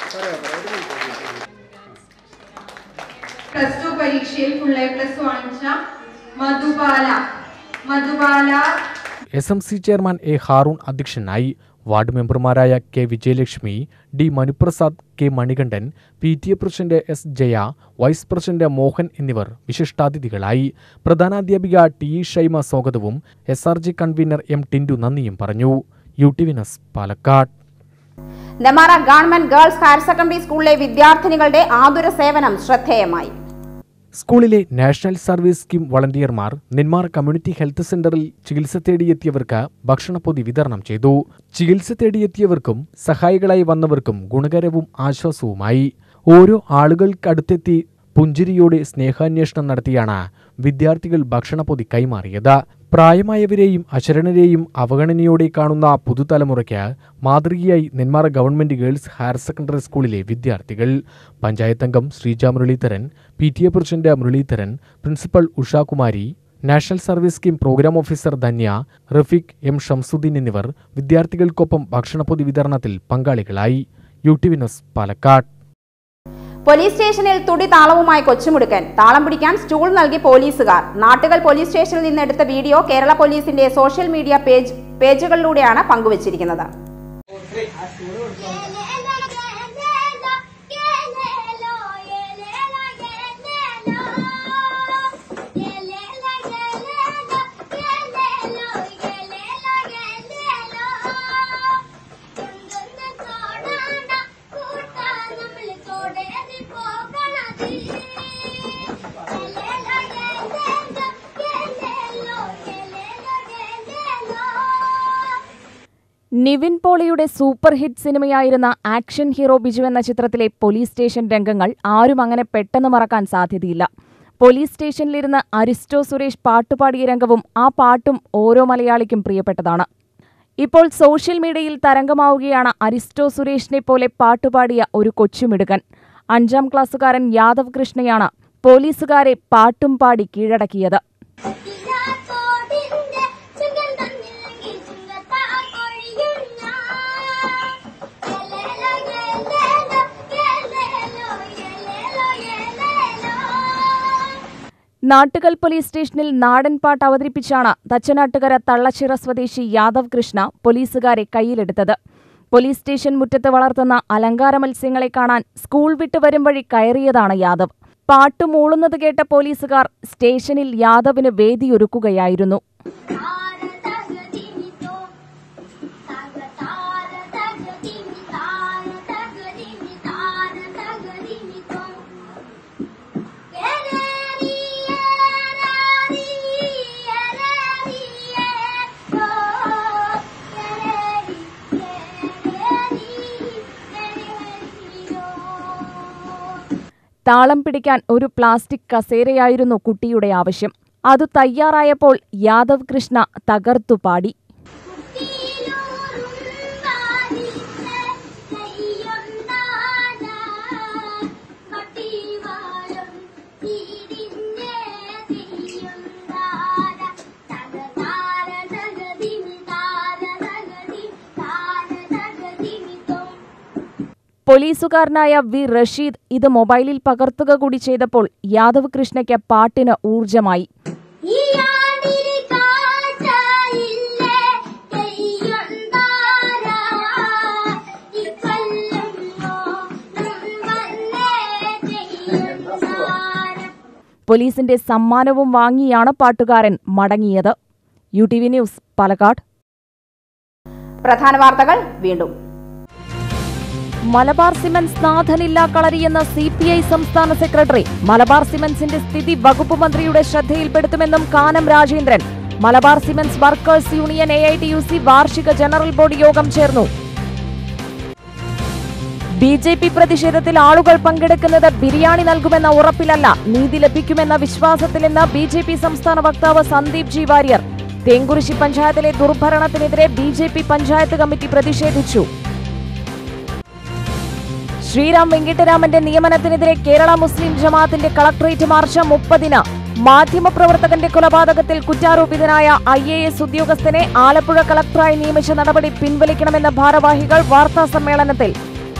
പ്ലസ് ടു പരീക്ഷയിൽ ഫുൾ എ പ്ലസ് വാങ്ങിച്ച Madhubala Madhubala S M C chairman A Haroon അധ്യക്ഷനായി വാർഡ് മെമ്പർമാരായ K Vijayalakshmi D Manuprasad K Manikandan P T A president S Jaya vice president Mohan എന്നിവർ വിശിഷ്ടാതിഥികളായി പ്രധാനാധ്യാപിക ടി ഇ ഷൈമ സ്വാഗതവും S R G convener M Tindu നന്ദിയും പറഞ്ഞു U T V news Palakkad Nemmara government girls higher secondary സ്കൂളിലെ വിദ്യാർത്ഥിനികളുടെ ആതുര സേവനം ശ്രദ്ധേയമായി സ്കൂളിലെ നാഷണൽ സർവീസ് സ്കീം വളണ്ടിയർമാർ നെന്മാർ കമ്മ്യൂണിറ്റി ഹെൽത്ത് സെന്ററിൽ ചികിത്സ തേടിയെത്തിയവർക്ക് ഭക്ഷണപ്പൊതി വിതരണം ചെയ്തു ചികിത്സ തേടിയെത്തിയവർക്കും സഹായികളായി വന്നവർക്കും ഗുണകരവും ആശ്വാസവുമായി ഓരോ ആളുകൾക്കടുത്തെത്തി പുഞ്ചിരിയോടെ സ്നേഹാന്വേഷണം നടത്തിയാണ് വിദ്യാർത്ഥികൾ ഭക്ഷണപ്പൊതി കൈമാറിയത് പ്രായമായവരെയും അശരണരെയും അവഗണനയോടെ കാണുന്ന പുതുതലമുറയ്ക്ക് മാതൃകയായി Nenmara government girls higher secondary സ്കൂളിലെ വിദ്യാർത്ഥികൾ പഞ്ചായത്തംഗം Sreeja Muraleedharan P T A president Muraleedharan principal Ushakumari national service scheme programme officer Dhanya Rafeeq M Shamsuddin എന്നിവർ വിദ്യാർത്ഥികൾക്കൊപ്പം ഭക്ഷണപ്പൊതി വിതരണത്തിൽ പങ്കാളികളായി U T V news Palakkad police സ്റ്റേഷനിൽ തുടി താളവുമായി കൊച്ചുമുടുക്കൻ താളം പിടിക്കാൻ സ്റ്റൂൾ നൽകി പോലീസുകാർ നാട്ടുകൾ പോലീസ് സ്റ്റേഷനിൽ നിന്ന് എടുത്ത വീഡിയോ കേരള പോലീസിന്റെ സോഷ്യൽ മീഡിയ പേജ് പേജുകളിലൂടെയാണ് പങ്കുവച്ചിരിക്കുന്നത് നിവിൻ പോളിയുടെ സൂപ്പർ ഹിറ്റ് സിനിമയായിരുന്ന ആക്ഷൻ ഹീറോ ബിജു എന്ന ചിത്രത്തിലെ പോലീസ് സ്റ്റേഷൻ രംഗങ്ങൾ ആരും അങ്ങനെ പെട്ടെന്ന് മറക്കാൻ സാധ്യതയില്ല പോലീസ് സ്റ്റേഷനിലിരുന്ന് അരിസ്റ്റോ സുരേഷ് പാട്ടുപാടിയ രംഗവും ആ പാട്ടും ഓരോ മലയാളിക്കും പ്രിയപ്പെട്ടതാണ് ഇപ്പോൾ സോഷ്യൽ മീഡിയയിൽ തരംഗമാവുകയാണ് അരിസ്റ്റോ സുരേഷിനെ പോലെ പാട്ടുപാടിയ ഒരു കൊച്ചുമിടുകൻ അഞ്ചാം ക്ലാസ്സുകാരൻ യാദവ് കൃഷ്ണയാണ് പോലീസുകാരെ പാട്ടും പാടി കീഴടക്കിയത് നാട്ടുകൽ പോലീസ് സ്റ്റേഷനിൽ നാടൻ പാട്ട് അവതരിപ്പിച്ചാണ് തച്ചനാട്ടുകര തള്ളച്ചിറ സ്വദേശി യാദവ് കൃഷ്ണ പോലീസുകാരെ കയ്യിലെടുത്തത് പോലീസ് സ്റ്റേഷൻ മുറ്റത്ത് വളർത്തുന്ന അലങ്കാര മത്സ്യങ്ങളെ കാണാൻ സ്കൂൾ വിട്ടു വരും വഴി കയറിയതാണ് യാദവ് പാട്ട് മൂളുന്നത് കേട്ട പോലീസുകാർ സ്റ്റേഷനിൽ യാദവിന് വേദിയൊരുക്കുകയായിരുന്നു ആരതക താളം പിടിക്കാൻ ഒരു പ്ലാസ്റ്റിക് കസേരയായിരുന്നു കുട്ടിയുടെ ആവശ്യം അത് തയ്യാറായപ്പോൾ യാദവ് കൃഷ്ണ തകർത്തു പാടി പോലീസുകാരനായ വി റഷീദ് ഇത് മൊബൈലിൽ പകർത്തുക കൂടി ചെയ്തപ്പോൾ യാദവ് കൃഷ്ണയ്ക്ക് പാട്ടിന് ഊർജമായി പോലീസിന്റെ സമ്മാനവും വാങ്ങിയാണ് പാട്ടുകാരൻ മടങ്ങിയത് U T V news Palakkad പ്രധാന വാർത്തകൾ വീണ്ടും മലബാർ സിമന്റ്സ് നാഥനില്ലാ കളരിയെന്ന സി പി ഐ സംസ്ഥാന സെക്രട്ടറി മലബാർ സിമന്റ്സിന്റെ സ്ഥിതി വകുപ്പ് മന്ത്രിയുടെ ശ്രദ്ധയിൽപ്പെടുത്തുമെന്നും Kanam Rajendran Malabar cements workers union A I T U C വാർഷിക ജനറൽ ബോഡി യോഗം ചേർന്നു ബി ജെ പി പ്രതിഷേധത്തിൽ ആളുകൾ പങ്കെടുക്കുന്നത് ബിരിയാണി നൽകുമെന്ന ഉറപ്പിലല്ല നീതി ലഭിക്കുമെന്ന വിശ്വാസത്തിലെന്ന് ബി ജെ പി സംസ്ഥാന വക്താവ് സന്ദീപ് ജി വാര്യർ തേങ്കുറിശി പഞ്ചായത്തിലെ ദുർഭരണത്തിനെതിരെ B J P panchayat committee പ്രതിഷേധിച്ചു ശ്രീറാം വെങ്കിട്ടരാമന്റെ നിയമനത്തിനെതിരെ കേരള മുസ്ലിം ജമാഅത്തിന്റെ കളക്ടറേറ്റ് മാർച്ച് മുപ്പതിന് മാധ്യമപ്രവർത്തകന്റെ കൊലപാതകത്തിൽ കുറ്റാരോപിതനായ ഐ എ എസ് ഉദ്യോഗസ്ഥനെ ആലപ്പുഴ കളക്ടറായി നിയമിച്ച നടപടി പിൻവലിക്കണമെന്ന ഭാരവാഹികൾ വാർത്താ സമ്മേളനത്തിൽ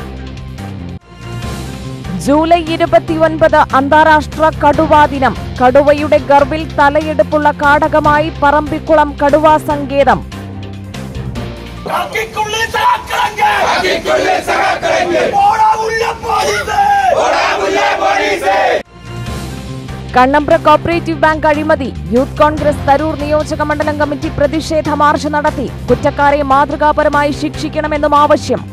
ജൂലൈ ഇരുപത്തിയൊൻപത് അന്താരാഷ്ട്ര കടുവാ ദിനം കടുവയുടെ ഗർവിൽ തലയെടുപ്പുള്ള കാടകമായി പറമ്പിക്കുളം കടുവാ സങ്കേതം കണ്ണമ്പ്ര കോപ്പറേറ്റീവ് ബാങ്ക് അഴിമതി യൂത്ത് കോൺഗ്രസ് തരൂർ നിയോജക മണ്ഡലം കമ്മിറ്റി പ്രതിഷേധ മാർച്ച് നടത്തി കുറ്റക്കാരെ മാതൃകാപരമായി ശിക്ഷിക്കണമെന്നും ആവശ്യം